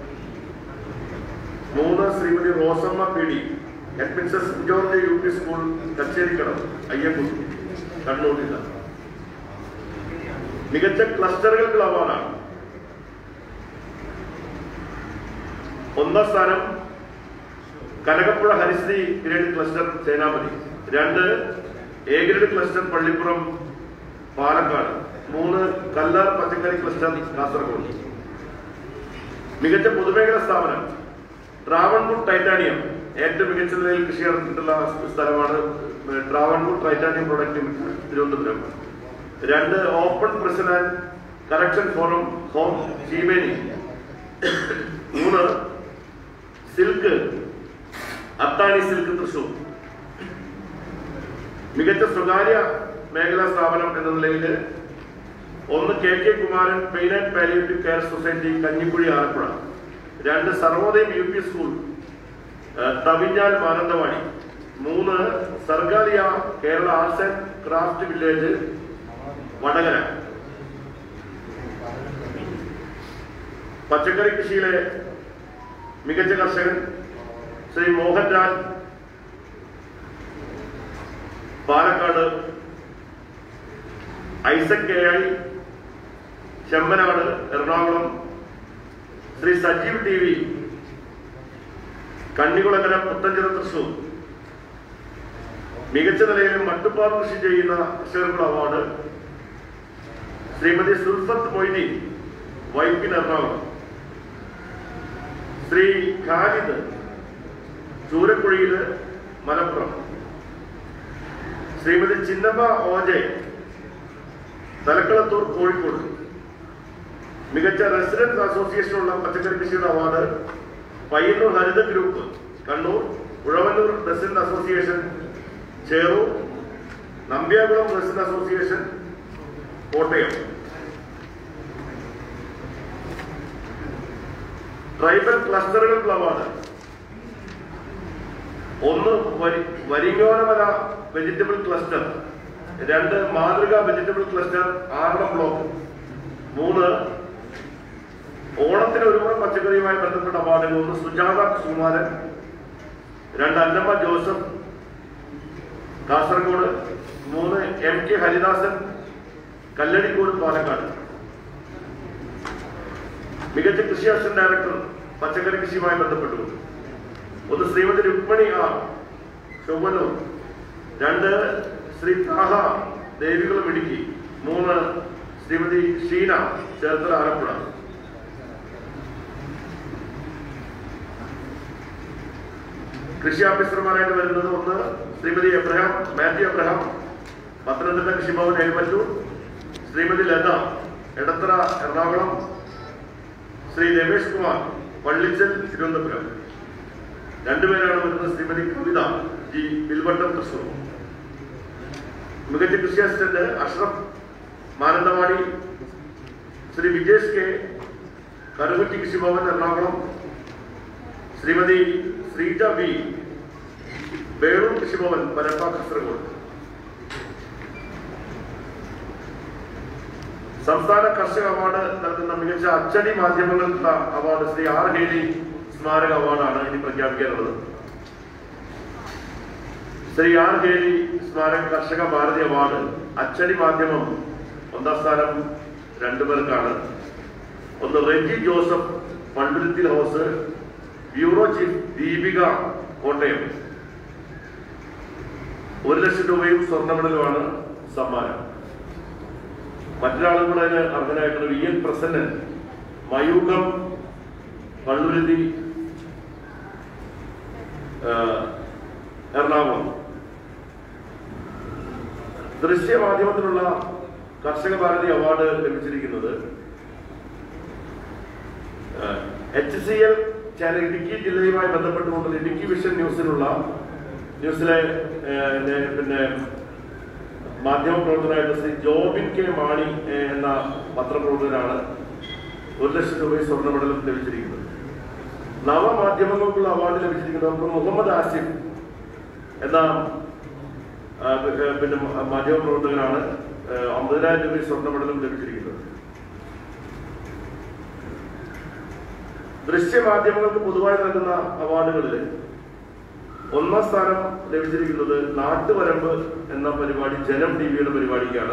മൂന്ന് ശ്രീമതി റോസമ്മ പി ഡി എഡ്മിൻസസ് George U P school Kacherikadavu Ayyakutty Kannur ജില്ല മികച്ച ക്ലസ്റ്ററുകൾക്കുള്ള അവാർഡാണ് ഒന്നാം സ്ഥാനം കനകപ്പുഴ ഹരിശ്രീ ഗ്രേഡ് ക്ലസ്റ്റർ സേനാപതി രണ്ട് A grade cluster Pallippuram Palakkad മൂന്ന് കല്ലാർ പച്ചക്കറി ക്ലസ്റ്റർ കാസർഗോഡ് മികച്ച പൊതുമേഖലാ സ്ഥാപനം ട്രാവൺകൂർ ടൈറ്റാനിയം ഏറ്റവും മികച്ച നിലയിൽ കൃഷി നടത്തിയിട്ടുള്ള സ്ഥലമാണ് ട്രാവൺകൂർ ടൈറ്റാനിയം പ്രൊഡക്റ്റ് തിരുവനന്തപുരം രണ്ട് open prison and correction forum home Cheemeni മൂന്ന് സിൽക്ക് അത്താണി സിൽക്ക് തൃശൂർ മികച്ച സ്വകാര്യ മേഖലാ സ്ഥാപനം എന്ന നിലയിൽ ഒന്ന് K K Kumaran pain and palliative care society Kanjikuzhi Alappuzha രണ്ട് സർവോദയം യു പി സ്കൂൾ ഏഹ്, തവിഞ്ഞാൽ മാനന്തവാടി മൂന്ന് Sargalaya Kerala arts and craft village Vadakara പച്ചക്കറി കൃഷിയിലെ മികച്ച കർഷകൻ Shri Mohanraj Palakkad Isaac K I Chemmanad Ernakulam Shri Sajeev T V Kannikulangara Puthenchira Thrissur മികച്ച നിലയിൽ മട്ടുപ്പാർ കൃഷി ചെയ്യുന്ന കർഷകർക്കുള്ള അവാർഡ് ശ്രീമതി സുൽഫത്ത് മൊയ്നി വൈപ്പിൻ എറണാകുളം ശ്രീ ഖാലിദ് ചൂരക്കുഴിയില് മലപ്പുറം ശ്രീമതി ചിന്നമ്മ ഓജെ തലക്കളത്തൂർ കോഴിക്കോട് മികച്ച റെസിഡൻസ് അസോസിയേഷനുള്ള പച്ചക്കറി കൃഷിയുടെ അവാർഡ് പയ്യന്നൂർ ഹരിത ഗ്രൂപ്പ് കണ്ണൂർ ഉഴവന്നൂർ resident association Cherur Nambiakulam resident association Kottayam tribal ക്ലസ്റ്ററുകൾക്കുള്ള അവാർഡ് ഒന്ന് വരി വരിങ്ങോലമല വെജിറ്റബിൾ ക്ലസ്റ്റർ രണ്ട് മാതൃക വെജിറ്റബിൾ ക്ലസ്റ്റർ ആറളം ബ്ലോക്ക് മൂന്ന് ഓണത്തിന് ഒരുപാട് പച്ചക്കറിയുമായി ബന്ധപ്പെട്ട അവാർഡുകൾ ഒന്ന് സുജാത സുകുമാരൻ രണ്ട് അന്നമ്മ ജോസഫ് കാസർഗോഡ് മൂന്ന് എം കെ ഹരിദാസൻ കല്ലടിക്കോട് പാലക്കാട് മികച്ച കൃഷി അസിസ്റ്റന്റ് ഡയറക്ടർ പച്ചക്കറി കൃഷിയുമായി ബന്ധപ്പെട്ടു ഒന്ന് ശ്രീമതി രുക്മണി ആർ ചൊവ്വനൂർ രണ്ട് ശ്രീ താഹ ദേവികുളം ഇടുക്കി മൂന്ന് ശ്രീമതി ഷീന ചേർത്തല ആലപ്പുഴ കൃഷി ഓഫീസർമാരായിട്ട് വരുന്നത് ഒന്ന് Shrimati Abraham Mathew Abraham Pathanamthitta Krishibhavan Ezhumattoor Shrimati Latha Edathara Ernakulam Shri Ramesh Kumar Pallichal Thiruvananthapuram രണ്ടുപേരാണ് വരുന്നത് ശ്രീമതി കവിത ജി ബിൽവട്ടം തൃശൂർ മികച്ച കൃഷി assistant Ashraf Mananthavady Shri Vijesh K Karukutty Krishibhavan Ernakulam Shrimati Sreeja B Veloor Krishibhavan Parappa Kasaragod സംസ്ഥാന കർഷക അവാർഡ് നൽകുന്ന മികച്ച അച്ചടി മാധ്യമങ്ങൾക്കുള്ള അവാർഡ് ശ്രീ ആർ ഹേലി സ്മാരക അവാർഡാണ് ഇനി പ്രഖ്യാപിക്കാനുള്ളത് ശ്രീ ആർ ഹേലി സ്മാരക കർഷക ഭാരതി അവാർഡ് അച്ചടി മാധ്യമം ഒന്നാം സ്ഥാനം രണ്ടു പേർക്കാണ് ഒന്ന് Reji Joseph Panduruthil house bureau chief Deepika Kottayam ഒരു ലക്ഷം രൂപയും സ്വർണ്ണ മെഡലുമാണ് സമ്മാനം മറ്റൊരാളും കൂടെ അതിന് അർഹനായിട്ടുള്ള വി എൻ പ്രസന്നൻ മയൂഖം പള്ളുരുതി എറണാകുളം ദൃശ്യമാധ്യമത്തിനുള്ള കർഷക ഭാരതി അവാർഡ് ലഭിച്ചിരിക്കുന്നത് H C L channel Idukki ജില്ലയുമായി ബന്ധപ്പെട്ടുകൊണ്ടുള്ള ഇടുക്കി വിഷൻ ന്യൂസിനുള്ള ന്യൂസിലെ ഏഹ്, നെ- പിന്നെ മാധ്യമ പ്രവർത്തകനായിട്ട് ശ്രീ ജോബിൻ കെ മാണി ഏഹ്, എന്ന പത്രപ്രവർത്തകനാണ് ഒരു ലക്ഷം രൂപ സ്വർണ്ണ മെഡലും ലഭിച്ചിരിക്കുന്നത് നവമാധ്യമങ്ങൾക്കുള്ള അവാർഡ് ലഭിച്ചിരിക്കുന്നത് ഡോക്ടർ മുഹമ്മദ് ആസിഫ് എന്ന ആ, ഏഹ്, പിന്നെ മാധ്യമ പ്രവർത്തകനാണ് ഏഹ്, അമ്പതിനായിരം രൂപ സ്വർണ്ണ മെഡലും ലഭിച്ചിരിക്കുന്നത് ദൃശ്യമാധ്യമങ്ങൾക്ക് പൊതുവായി നൽകുന്ന അവാർഡുകളിൽ ഒന്നാം സ്ഥാനം ലഭിച്ചിരിക്കുന്നത് നാട്ടുവരമ്പ് എന്ന പരിപാടി ജനം ടി വിയുടെ പരിപാടിക്കാണ്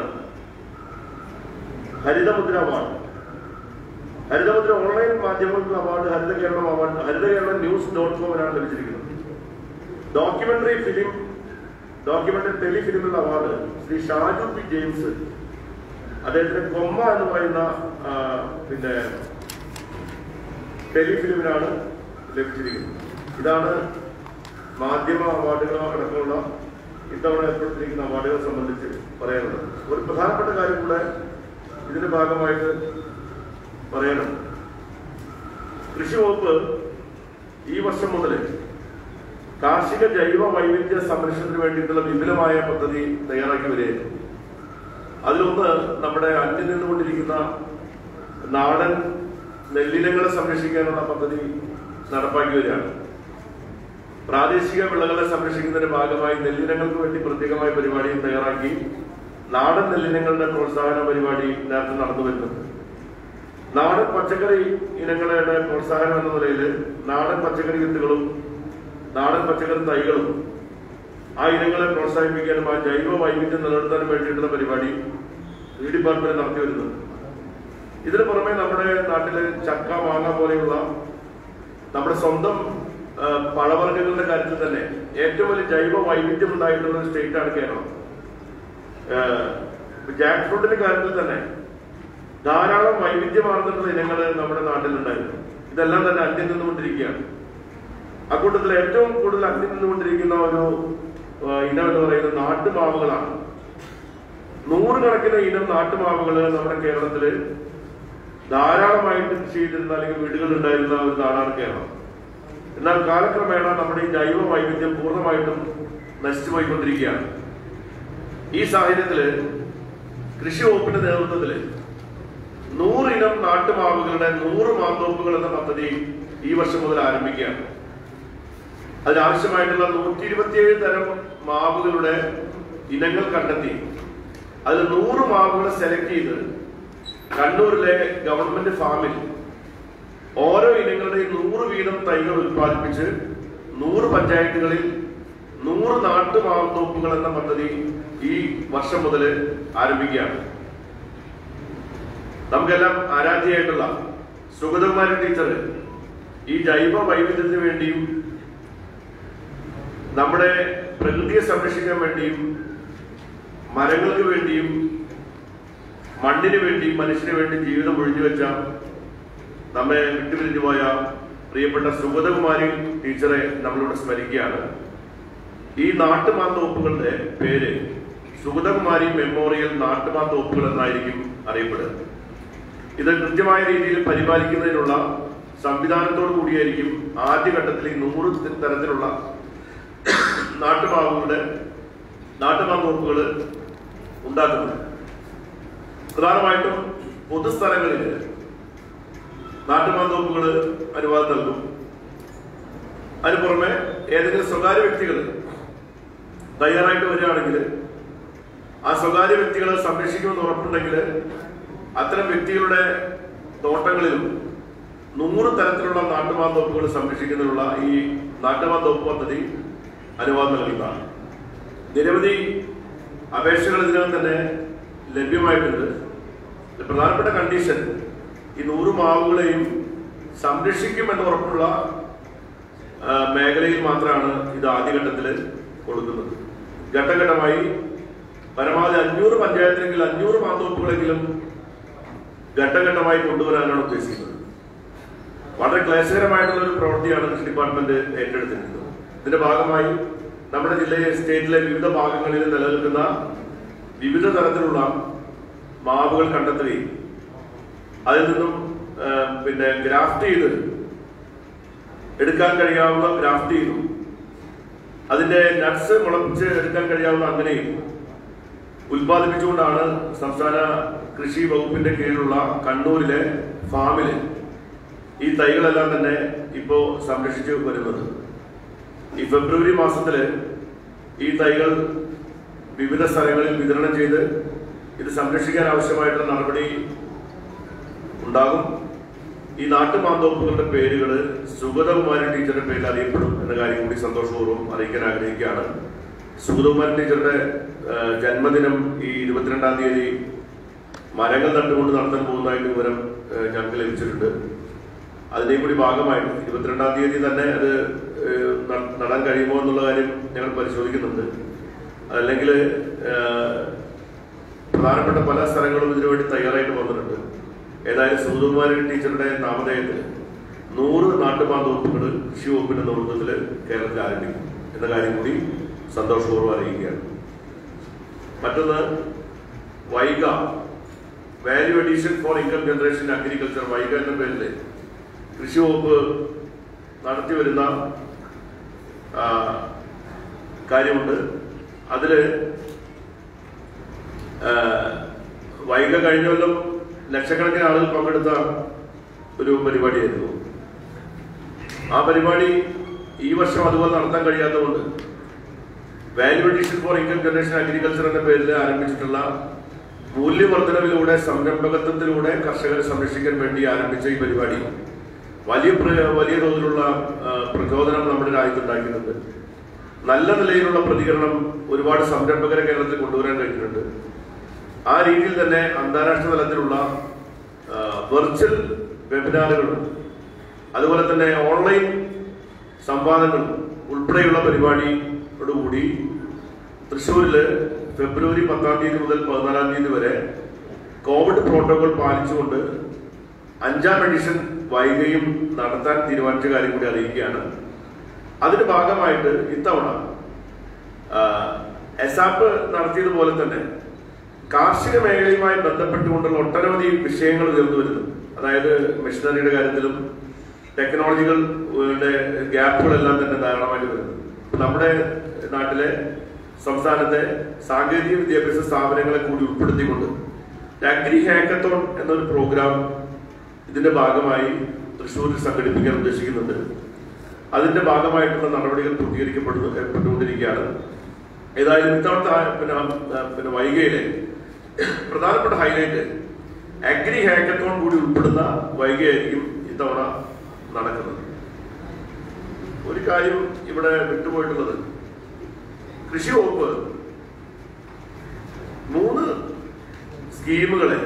ഹരിതമുദ്ര അവാർഡ് ഹരിതമുദ്ര ഓൺലൈൻ മാധ്യമങ്ങൾക്കുള്ള award Haritha Keralam award Haritha Keralam news dot കോമിനാണ് ലഭിച്ചിരിക്കുന്നത് ഡോക്യുമെന്ററി ഫിലിം ഡോക്യുമെന്ററി ടെലിഫിലിമിനുള്ള award Shri Shaju P James അദ്ദേഹത്തിന് കൊമ്മ എന്ന് പറയുന്ന ആ, പിന്നെ ടെലിഫിലിമിനാണ് ലഭിച്ചിരിക്കുന്നത് ഇതാണ് മാധ്യമ അവാർഡുകളോ അടക്കമുള്ള ഇത്തവണ ഏർപ്പെടുത്തിയിരിക്കുന്ന അവാർഡുകളെ സംബന്ധിച്ച് പറയാനുള്ളത് ഒരു പ്രധാനപ്പെട്ട കാര്യം കൂടെ ഇതിന്റെ ഭാഗമായിട്ട് പറയണം കൃഷി വകുപ്പ് ഈ വർഷം മുതൽ കാർഷിക ജൈവ വൈവിധ്യ സംരക്ഷണത്തിന് വേണ്ടിയിട്ടുള്ള വിപുലമായ പദ്ധതി തയ്യാറാക്കി വരികയായിരുന്നു അതിലൊന്ന് നമ്മുടെ അന്യം നിന്നുകൊണ്ടിരിക്കുന്ന നാടൻ നെല്ലിനങ്ങളെ സംരക്ഷിക്കാനുള്ള പദ്ധതി നടപ്പാക്കി വരികയാണ് പ്രാദേശിക വിളകളെ സംരക്ഷിക്കുന്നതിന്റെ ഭാഗമായി നെല്ലിനങ്ങൾക്ക് വേണ്ടി പ്രത്യേകമായ പരിപാടിയും തയ്യാറാക്കി നാടൻ നെല്ലിനങ്ങളുടെ പ്രോത്സാഹന പരിപാടി നേരത്തെ നടന്നു വരുന്നുണ്ട് നാടൻ പച്ചക്കറി ഇനങ്ങളുടെ പ്രോത്സാഹനം എന്ന നിലയിൽ നാടൻ പച്ചക്കറി വിത്തുകളും നാടൻ പച്ചക്കറി തൈകളും ആ ഇനങ്ങളെ പ്രോത്സാഹിപ്പിക്കാനും ആ ജൈവ വൈവിധ്യം നിലനിർത്താനും വേണ്ടിയിട്ടുള്ള പരിപാടി ഈ ഡിപ്പാർട്ട്മെന്റ് നടത്തി വരുന്നുണ്ട് ഇതിന് പുറമെ നമ്മുടെ നാട്ടിലെ ചക്ക മാങ്ങ പോലെയുള്ള നമ്മുടെ സ്വന്തം ആ, പഴവർഗ്ഗങ്ങളുടെ കാര്യത്തിൽ തന്നെ ഏറ്റവും വലിയ ജൈവ വൈവിധ്യം ഉണ്ടായിട്ടുള്ള ഒരു സ്റ്റേറ്റ് ആണ് കേരളം ജാക്ക് ഫ്രൂട്ടിന്റെ കാര്യത്തിൽ തന്നെ ധാരാളം വൈവിധ്യമാർന്നിട്ടുള്ള ഇനങ്ങൾ നമ്മുടെ നാട്ടിലുണ്ടായിരുന്നു ഇതെല്ലാം തന്നെ അന്യം നിന്നുകൊണ്ടിരിക്കുകയാണ് അക്കൂട്ടത്തിൽ ഏറ്റവും കൂടുതൽ അന്യം നിന്നുകൊണ്ടിരിക്കുന്ന ഒരു ആ, ഇനം എന്ന് പറയുന്നത് നാട്ടുമാവുകളാണ് നൂറുകണക്കിന് ഇനം നാട്ടുമാവുകൾ നമ്മുടെ കേരളത്തില് ധാരാളമായിട്ട് കൃഷി ചെയ്തിരുന്ന അല്ലെങ്കിൽ വീടുകളിൽ ഉണ്ടായിരുന്ന ഒരു നാടാണ് കേരളം എന്നാൽ കാലക്രമേണ നമ്മുടെ ഈ ജൈവ വൈവിധ്യം പൂർണ്ണമായിട്ടും നശിച്ചുപോയിക്കൊണ്ടിരിക്കുകയാണ് ഈ സാഹചര്യത്തില് കൃഷി വകുപ്പിന്റെ നേതൃത്വത്തില് നൂറിനം നാട്ടുമാവുകളുടെ നൂറ് മാന്തോപ്പുകൾ എന്ന പദ്ധതി ഈ വർഷം മുതൽ ആരംഭിക്കുകയാണ് അതിനാവശ്യമായിട്ടുള്ള നൂറ്റി ഇരുപത്തിയേഴ് തരം മാവുകളുടെ ഇനങ്ങൾ കണ്ടെത്തി അതിൽ നൂറ് മാവുകൾ സെലക്ട് ചെയ്ത് കണ്ണൂരിലെ ഗവൺമെന്റ് ഫാമിൽ ഓരോ ഇനങ്ങളുടെയും നൂറ് വീതം തൈകൾ ഉത്പാദിപ്പിച്ച് നൂറ് പഞ്ചായത്തുകളിൽ നൂറ് നാട്ടുമാവത്തോപ്പുകൾ എന്ന പദ്ധതി ഈ വർഷം മുതൽ ആരംഭിക്കുകയാണ് നമുക്കെല്ലാം ആരാധ്യയായിട്ടുള്ള സുഗതകുമാരി ടീച്ചർ ഈ ജൈവ വൈവിധ്യത്തിന് വേണ്ടിയും നമ്മുടെ പ്രകൃതിയെ സംരക്ഷിക്കാൻ വേണ്ടിയും മരങ്ങൾക്ക് വേണ്ടിയും മണ്ണിന് വേണ്ടിയും മനുഷ്യന് വേണ്ടി ജീവിതം ഒഴിഞ്ഞു വെച്ച നമ്മെ വിട്ടുപിരിഞ്ഞു പോയ പ്രിയപ്പെട്ട സുഗതകുമാരി ടീച്ചറെ നമ്മളിവിടെ സ്മരിക്കുകയാണ് ഈ നാട്ടുമാന്തോപ്പുകളുടെ പേര് സുഗതകുമാരി മെമ്മോറിയൽ നാട്ടുമാന്തോപ്പുകൾ എന്നായിരിക്കും അറിയപ്പെടുക ഇത് കൃത്യമായ രീതിയിൽ പരിപാലിക്കുന്നതിനുള്ള സംവിധാനത്തോടു കൂടിയായിരിക്കും ആദ്യഘട്ടത്തിൽ ഈ നൂറ് തരത്തിലുള്ള നാട്ടുമാവുകളുടെ നാട്ടുമാന്തോപ്പുകൾ ഉണ്ടാക്കുന്നത് പ്രധാനമായിട്ടും പൊതുസ്ഥലങ്ങളിൽ നാട്ടുമാന്തോപ്പുകൾ അനുവാദം നൽകും അതിന് പുറമെ ഏതെങ്കിലും സ്വകാര്യ വ്യക്തികൾ തയ്യാറായിട്ട് വരികയാണെങ്കിൽ ആ സ്വകാര്യ വ്യക്തികളെ സംരക്ഷിക്കുമെന്ന് ഉറപ്പുണ്ടെങ്കിൽ അത്തരം വ്യക്തികളുടെ തോട്ടങ്ങളിലും നൂറ് തരത്തിലുള്ള നാട്ടുമാന്തോപ്പുകൾ സംരക്ഷിക്കുന്നതിനുള്ള ഈ നാട്ടുമാന്തോപ്പ് പദ്ധതി അനുവാദം നൽകുന്നതാണ് നിരവധി അപേക്ഷകൾ ഇതിനകം തന്നെ ലഭ്യമായിട്ടുണ്ട് ഇതിൽ പ്രധാനപ്പെട്ട കണ്ടീഷൻ ഈ നൂറ് മാവുകളെയും സംരക്ഷിക്കുമെന്ന് ഉറപ്പുള്ള ആ, മേഖലയിൽ മാത്രമാണ് ഇത് ആദ്യഘട്ടത്തിൽ കൊടുക്കുന്നത് ഘട്ടഘട്ടമായി പരമാവധി അഞ്ഞൂറ് പഞ്ചായത്തിലെങ്കിൽ അഞ്ഞൂറ് മാന്തോപ്പുകളെങ്കിലും ഘട്ടഘട്ടമായി കൊണ്ടുവരാനാണ് ഉദ്ദേശിക്കുന്നത് വളരെ ക്ലേശകരമായിട്ടുള്ള ഒരു പ്രവൃത്തിയാണ് കൃഷി ഡിപ്പാർട്ട്മെന്റ് ഏറ്റെടുത്തിരിക്കുന്നത് ഇതിന്റെ ഭാഗമായി നമ്മുടെ ജില്ലയിലെ സ്റ്റേറ്റിലെ വിവിധ ഭാഗങ്ങളിൽ നിലനിൽക്കുന്ന വിവിധ തരത്തിലുള്ള മാവുകൾ കണ്ടെത്തുകയും അതിൽ നിന്നും ആ, പിന്നെ ഗ്രാഫ്റ്റ് ചെയ്ത് എടുക്കാൻ കഴിയാവുന്ന ഗ്രാഫ്റ്റ് ചെയ്തു അതിന്റെ നട്സ് മുളപ്പിച്ച് എടുക്കാൻ കഴിയാവുന്ന അങ്ങനെയും ഉൽപ്പാദിപ്പിച്ചുകൊണ്ടാണ് സംസ്ഥാന കൃഷി വകുപ്പിന്റെ കീഴിലുള്ള കണ്ണൂരിലെ ഫാമില് ഈ തൈകളെല്ലാം തന്നെ ഇപ്പോ സംരക്ഷിച്ചു വരുന്നത് ഈ ഫെബ്രുവരി മാസത്തില് ഈ തൈകൾ വിവിധ സ്ഥലങ്ങളിൽ വിതരണം ചെയ്ത് ഇത് സംരക്ഷിക്കാൻ ആവശ്യമായിട്ടുള്ള നടപടി ഉണ്ടാകും ഈ നാട്ടുമാന്തോപ്പുകളുടെ പേരുകൾ സുഗതകുമാരി ടീച്ചറുടെ പേരിൽ അറിയപ്പെടും എന്ന കാര്യം കൂടി സന്തോഷപൂർവ്വം അറിയിക്കാൻ ആഗ്രഹിക്കുകയാണ് സുഗതകുമാരി ടീച്ചറുടെ ആ, ജന്മദിനം ഈ ഇരുപത്തിരണ്ടാം തീയതി മരങ്ങൾ നട്ടുകൊണ്ട് നടത്താൻ പോകുന്നതായിട്ട് വിവരം ആ, ഞങ്ങൾക്ക് ലഭിച്ചിട്ടുണ്ട് അതിന്റെയും കൂടി ഭാഗമായിട്ട് ഇരുപത്തിരണ്ടാം തീയതി തന്നെ അത് ആ, ന- നടാൻ കഴിയുമോ എന്നുള്ള കാര്യം ഞങ്ങൾ പരിശോധിക്കുന്നുണ്ട് അല്ലെങ്കിൽ പ്രധാനപ്പെട്ട പല സ്ഥലങ്ങളും ഇതിനുവേണ്ടി തയ്യാറായിട്ട് വന്നിട്ടുണ്ട് ഏതായാലും സുഗതകുമാരി ടീച്ചറുടെ നാമധേയത്തിൽ നൂറ് നാട്ടുപാന്തോപ്പുകൾ കൃഷി വകുപ്പിന്റെ നേതൃത്വത്തിൽ കേരളത്തിൽ ആരംഭിക്കും എന്ന കാര്യം കൂടി സന്തോഷപൂർവ്വം അറിയിക്കുകയാണ് മറ്റൊന്ന് Vaiga value addition for income generation agriculture Vaiga എന്ന പേരിൽ കൃഷി വകുപ്പ് നടത്തി വരുന്ന ആ, കാര്യമുണ്ട് അതില് ആ, വൈഗ കഴിഞ്ഞ കൊല്ലം ലക്ഷക്കണക്കിന് ആളുകൾ പങ്കെടുത്ത ഒരു പരിപാടിയായിരുന്നു ആ പരിപാടി ഈ വർഷം അതുപോലെ നടത്താൻ കഴിയാത്തതുകൊണ്ട് value addition for income generation agriculture എന്ന പേരിൽ ആരംഭിച്ചിട്ടുള്ള മൂല്യവർദ്ധനവിലൂടെ സംരംഭകത്വത്തിലൂടെ കർഷകരെ സംരക്ഷിക്കാൻ വേണ്ടി ആരംഭിച്ച ഈ പരിപാടി വലിയ പ്ര- വലിയ തോതിലുള്ള ആ, പ്രചോദനം നമ്മുടെ രാജ്യത്തുണ്ടാക്കുന്നുണ്ട് നല്ല നിലയിലുള്ള പ്രതികരണം ഒരുപാട് സംരംഭകരെ കേരളത്തിൽ കൊണ്ടുവരാൻ കഴിഞ്ഞിട്ടുണ്ട് ആ രീതിയിൽ തന്നെ അന്താരാഷ്ട്ര തലത്തിലുള്ള വെർച്വൽ വെബിനാറുകളും അതുപോലെ തന്നെ ഓൺലൈൻ സംവാദങ്ങളും ഉൾപ്പെടെയുള്ള പരിപാടിയോടുകൂടി തൃശ്ശൂരില് ഫെബ്രുവരി പത്താം തീയതി മുതൽ പതിനാലാം തീയതി വരെ കോവിഡ് പ്രോട്ടോകോൾ പാലിച്ചുകൊണ്ട് അഞ്ചാം എഡിഷൻ വൈകയും നടത്താൻ തീരുമാനിച്ച കാര്യം കൂടി അറിയിക്കുകയാണ് അതിന്റെ ഭാഗമായിട്ട് ഇത്തവണ എസാപ്പ് നടത്തിയതുപോലെ തന്നെ കാർഷിക മേഖലയുമായി ബന്ധപ്പെട്ടുകൊണ്ടുള്ള ഒട്ടനവധി വിഷയങ്ങൾ ഉയർന്നു വരുന്നു അതായത് മെഷീനറിയുടെ കാര്യത്തിലും ടെക്നോളജികളുടെ ഗ്യാപ്പുകളെല്ലാം തന്നെ ധാരാളമായിട്ട് വരുന്നു ഇപ്പൊ നമ്മുടെ നാട്ടിലെ സംസ്ഥാനത്തെ സാങ്കേതിക വിദ്യാഭ്യാസ സ്ഥാപനങ്ങളെ കൂടി ഉൾപ്പെടുത്തിക്കൊണ്ട് അഗ്രി ഹാക്കത്തോൺ എന്നൊരു പ്രോഗ്രാം ഇതിന്റെ ഭാഗമായി തൃശ്ശൂരിൽ സംഘടിപ്പിക്കാൻ ഉദ്ദേശിക്കുന്നുണ്ട് അതിന്റെ ഭാഗമായിട്ടുള്ള നടപടികൾ പൂർത്തീകരിക്കപ്പെടുന്നു പെട്ടുകൊണ്ടിരിക്കുകയാണ് ഏതായാലും ഇത്തവണത്തെ ആ പിന്നെ ആ, പിന്നെ വൈകയിലെ പ്രധാനപ്പെട്ട ഹൈലൈറ്റ് അഗ്രി ഹാക്കത്തോൺ കൂടി ഉൾപ്പെടുന്ന വൈകയായിരിക്കും ഇത്തവണ നടക്കുന്നത് ഒരു കാര്യം ഇവിടെ വിട്ടുപോയിട്ടുള്ളത് കൃഷി വകുപ്പ് മൂന്ന് സ്കീമുകളെ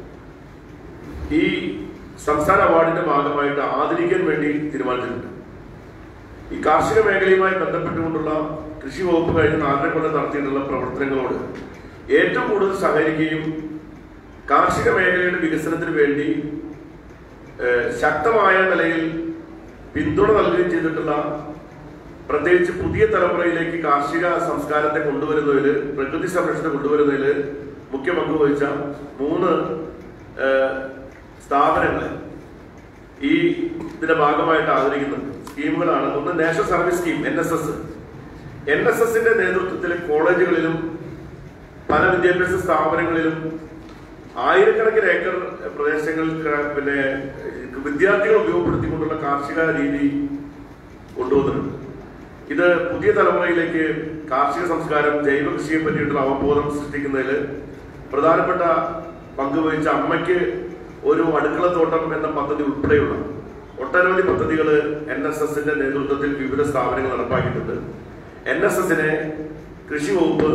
ഈ സംസ്ഥാന അവാർഡിന്റെ ഭാഗമായിട്ട് ആദരിക്കാൻ വേണ്ടി തീരുമാനിച്ചിട്ടുണ്ട് ഈ കാർഷിക മേഖലയുമായി ബന്ധപ്പെട്ടുകൊണ്ടുള്ള കൃഷി വകുപ്പ് കഴിഞ്ഞ നാലര കൊല്ലം നടത്തിയിട്ടുള്ള പ്രവർത്തനങ്ങളോട് ഏറ്റവും കൂടുതൽ സഹകരിക്കുകയും കാർഷിക മേഖലയുടെ വികസനത്തിന് വേണ്ടി ഏഹ്, ശക്തമായ നിലയിൽ പിന്തുണ നൽകുകയും ചെയ്തിട്ടുള്ള പ്രത്യേകിച്ച് പുതിയ തലമുറയിലേക്ക് കാർഷിക സംസ്കാരത്തെ കൊണ്ടുവരുന്നതിൽ പ്രകൃതി സംരക്ഷണം കൊണ്ടുവരുന്നതിൽ മുഖ്യ പങ്ക് വഹിച്ച മൂന്ന് ഏഹ്, സ്ഥാപനങ്ങളെ ഈ ഇതിന്റെ ഭാഗമായിട്ട് ആദരിക്കുന്നുണ്ട് സ്കീമുകളാണ് ഒന്ന് national service scheme N S S N S എസിന്റെ നേതൃത്വത്തിൽ കോളേജുകളിലും പല വിദ്യാഭ്യാസ സ്ഥാപനങ്ങളിലും ആയിരക്കണക്കിന് ഏക്കർ പ്രദേശങ്ങൾ ക- പിന്നെ വിദ്യാർത്ഥികൾ ഉപയോഗപ്പെടുത്തിക്കൊണ്ടുള്ള കാർഷിക രീതി കൊണ്ടുവന്നിട്ടുണ്ട് ഇത് പുതിയ തലമുറയിലേക്ക് കാർഷിക സംസ്കാരം ജൈവ കൃഷിയെ പറ്റിയിട്ടുള്ള അവബോധം സൃഷ്ടിക്കുന്നതിൽ പ്രധാനപ്പെട്ട പങ്ക് വഹിച്ച അമ്മയ്ക്ക് ഒരു അടുക്കളത്തോട്ടം എന്ന പദ്ധതി ഉൾപ്പെടെയുള്ള ഒട്ടനവധി പദ്ധതികൾ എൻ എസ് എസിന്റെ നേതൃത്വത്തിൽ വിവിധ സ്ഥാപനങ്ങൾ നടപ്പാക്കിയിട്ടുണ്ട് എൻ എസ് എസിനെ കൃഷി വകുപ്പ്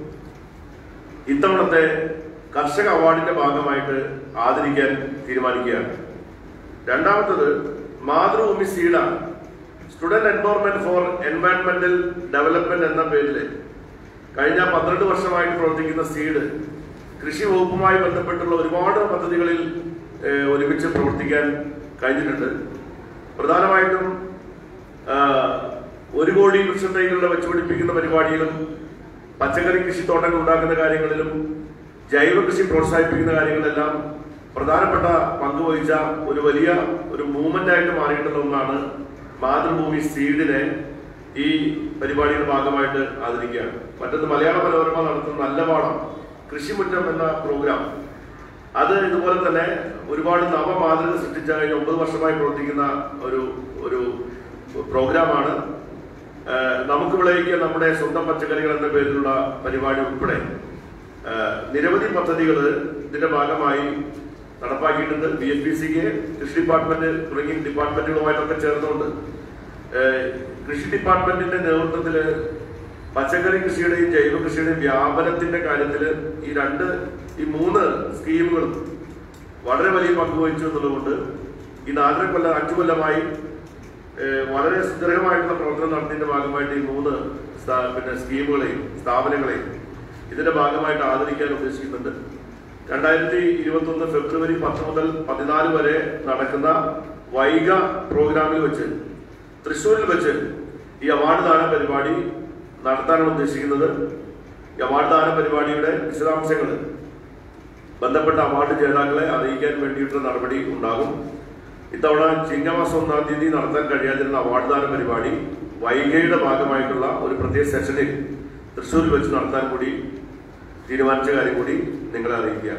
ഇത്തവണത്തെ കർഷക അവാർഡിന്റെ ഭാഗമായിട്ട് ആദരിക്കാൻ തീരുമാനിക്കുകയാണ് രണ്ടാമത്തത് Mathrubhumi seed student empowerment for എൻവയൺമെന്റൽ ഡെവലപ്മെന്റ് എന്ന പേരിൽ കഴിഞ്ഞ പന്ത്രണ്ട് വർഷമായിട്ട് പ്രവർത്തിക്കുന്ന സീഡ് കൃഷി വകുപ്പുമായി ബന്ധപ്പെട്ടുള്ള ഒരുപാട് പദ്ധതികളിൽ ഏഹ്, ഒരുമിച്ച് പ്രവർത്തിക്കാൻ കഴിഞ്ഞിട്ടുണ്ട് പ്രധാനമായിട്ടും ആഹ്, ഒരു കോടി വൃക്ഷത്തൈകളുടെ വെച്ചുപിടിപ്പിക്കുന്ന പരിപാടിയിലും പച്ചക്കറി കൃഷിത്തോട്ടങ്ങൾ ഉണ്ടാക്കുന്ന കാര്യങ്ങളിലും ജൈവ കൃഷി പ്രോത്സാഹിപ്പിക്കുന്ന കാര്യങ്ങളെല്ലാം പ്രധാനപ്പെട്ട പങ്ക് വഹിച്ച ഒരു വലിയ ഒരു മൂവ്മെന്റ് ആയിട്ട് മാറിയിട്ടുള്ള ഒന്നാണ് മാതൃഭൂമി സീഡിനെ ഈ പരിപാടിയുടെ ഭാഗമായിട്ട് ആദരിക്കുകയാണ് മറ്റൊന്ന് മലയാള മനോരമ നടത്തുന്ന നല്ല പാഠം കൃഷിമുറ്റം എന്ന പ്രോഗ്രാം അത് ഇതുപോലെ തന്നെ ഒരുപാട് നവമാതൃക സൃഷ്ടിച്ച കഴിഞ്ഞ ഒമ്പത് വർഷമായി പ്രവർത്തിക്കുന്ന ഒരു ഒരു പ്രോഗ്രാമാണ് ഏഹ് നമുക്ക് വിളയിക്കുക നമ്മുടെ സ്വന്തം പച്ചക്കറികൾ എന്ന പേരിലുള്ള പരിപാടി ഉൾപ്പെടെ ഏഹ് നിരവധി പദ്ധതികൾ ഇതിന്റെ ഭാഗമായി നടപ്പാക്കിയിട്ടുണ്ട് ബി എഫ് പി സിക്ക് കൃഷി ഡിപ്പാർട്ട്മെന്റ് തുടങ്ങി ഡിപ്പാർട്ട്മെന്റുകളുമായിട്ടൊക്കെ ചേർന്നുകൊണ്ട് ഏഹ് കൃഷി ഡിപ്പാർട്ട്മെന്റിന്റെ നേതൃത്വത്തില് പച്ചക്കറി കൃഷിയുടെയും ജൈവ കൃഷിയുടെയും വ്യാപനത്തിന്റെ കാര്യത്തില് ഈ രണ്ട് ഈ മൂന്ന് സ്കീമുകളും വളരെ വലിയ പങ്ക് വഹിച്ചു എന്നുള്ളതുകൊണ്ട് ഈ നാലര കൊല്ലം അഞ്ചു കൊല്ലമായി ഏഹ് വളരെ സുദൃഢമായിട്ടുള്ള പ്രവർത്തനം നടത്തിയതിന്റെ ഭാഗമായിട്ട് ഈ മൂന്ന് സ്ഥാ- പിന്നെ സ്കീമുകളെയും സ്ഥാപനങ്ങളെയും ഇതിന്റെ ഭാഗമായിട്ട് ആദരിക്കാൻ ഉദ്ദേശിക്കുന്നുണ്ട് രണ്ടായിരത്തി ഇരുപത്തി ഒന്ന് ഫെബ്രുവരി പത്ത് മുതൽ പതിനാല് വരെ നടക്കുന്ന വൈഗ പ്രോഗ്രാമിൽ വെച്ച് തൃശ്ശൂരിൽ വെച്ച് ഈ അവാർഡ് ദാന പരിപാടി നടത്താനാണ് ഉദ്ദേശിക്കുന്നത് ഈ അവാർഡ് ദാന പരിപാടിയുടെ വിശദാംശങ്ങൾ ബന്ധപ്പെട്ട അവാർഡ് ജേതാക്കളെ അറിയിക്കാൻ വേണ്ടിയിട്ടുള്ള നടപടി ഉണ്ടാകും ഇത്തവണ ചിങ്ങമാസം ഒന്നാം തീയതി നടത്താൻ കഴിയാതിരുന്ന അവാർഡ് ദാന പരിപാടി വൈകയുടെ ഭാഗമായിട്ടുള്ള ഒരു പ്രത്യേക സെഷനിൽ തൃശ്ശൂരിൽ വെച്ച് നടത്താൻ കൂടി തീരുമാനിച്ച കാര്യം കൂടി നിങ്ങളെ അറിയിക്കുകയാണ്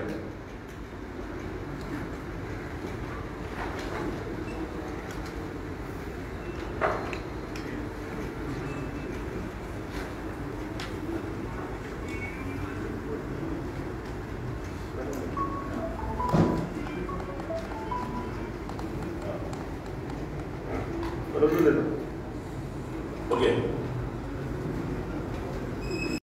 ഒരൊന്നുമില്ലല്ലോ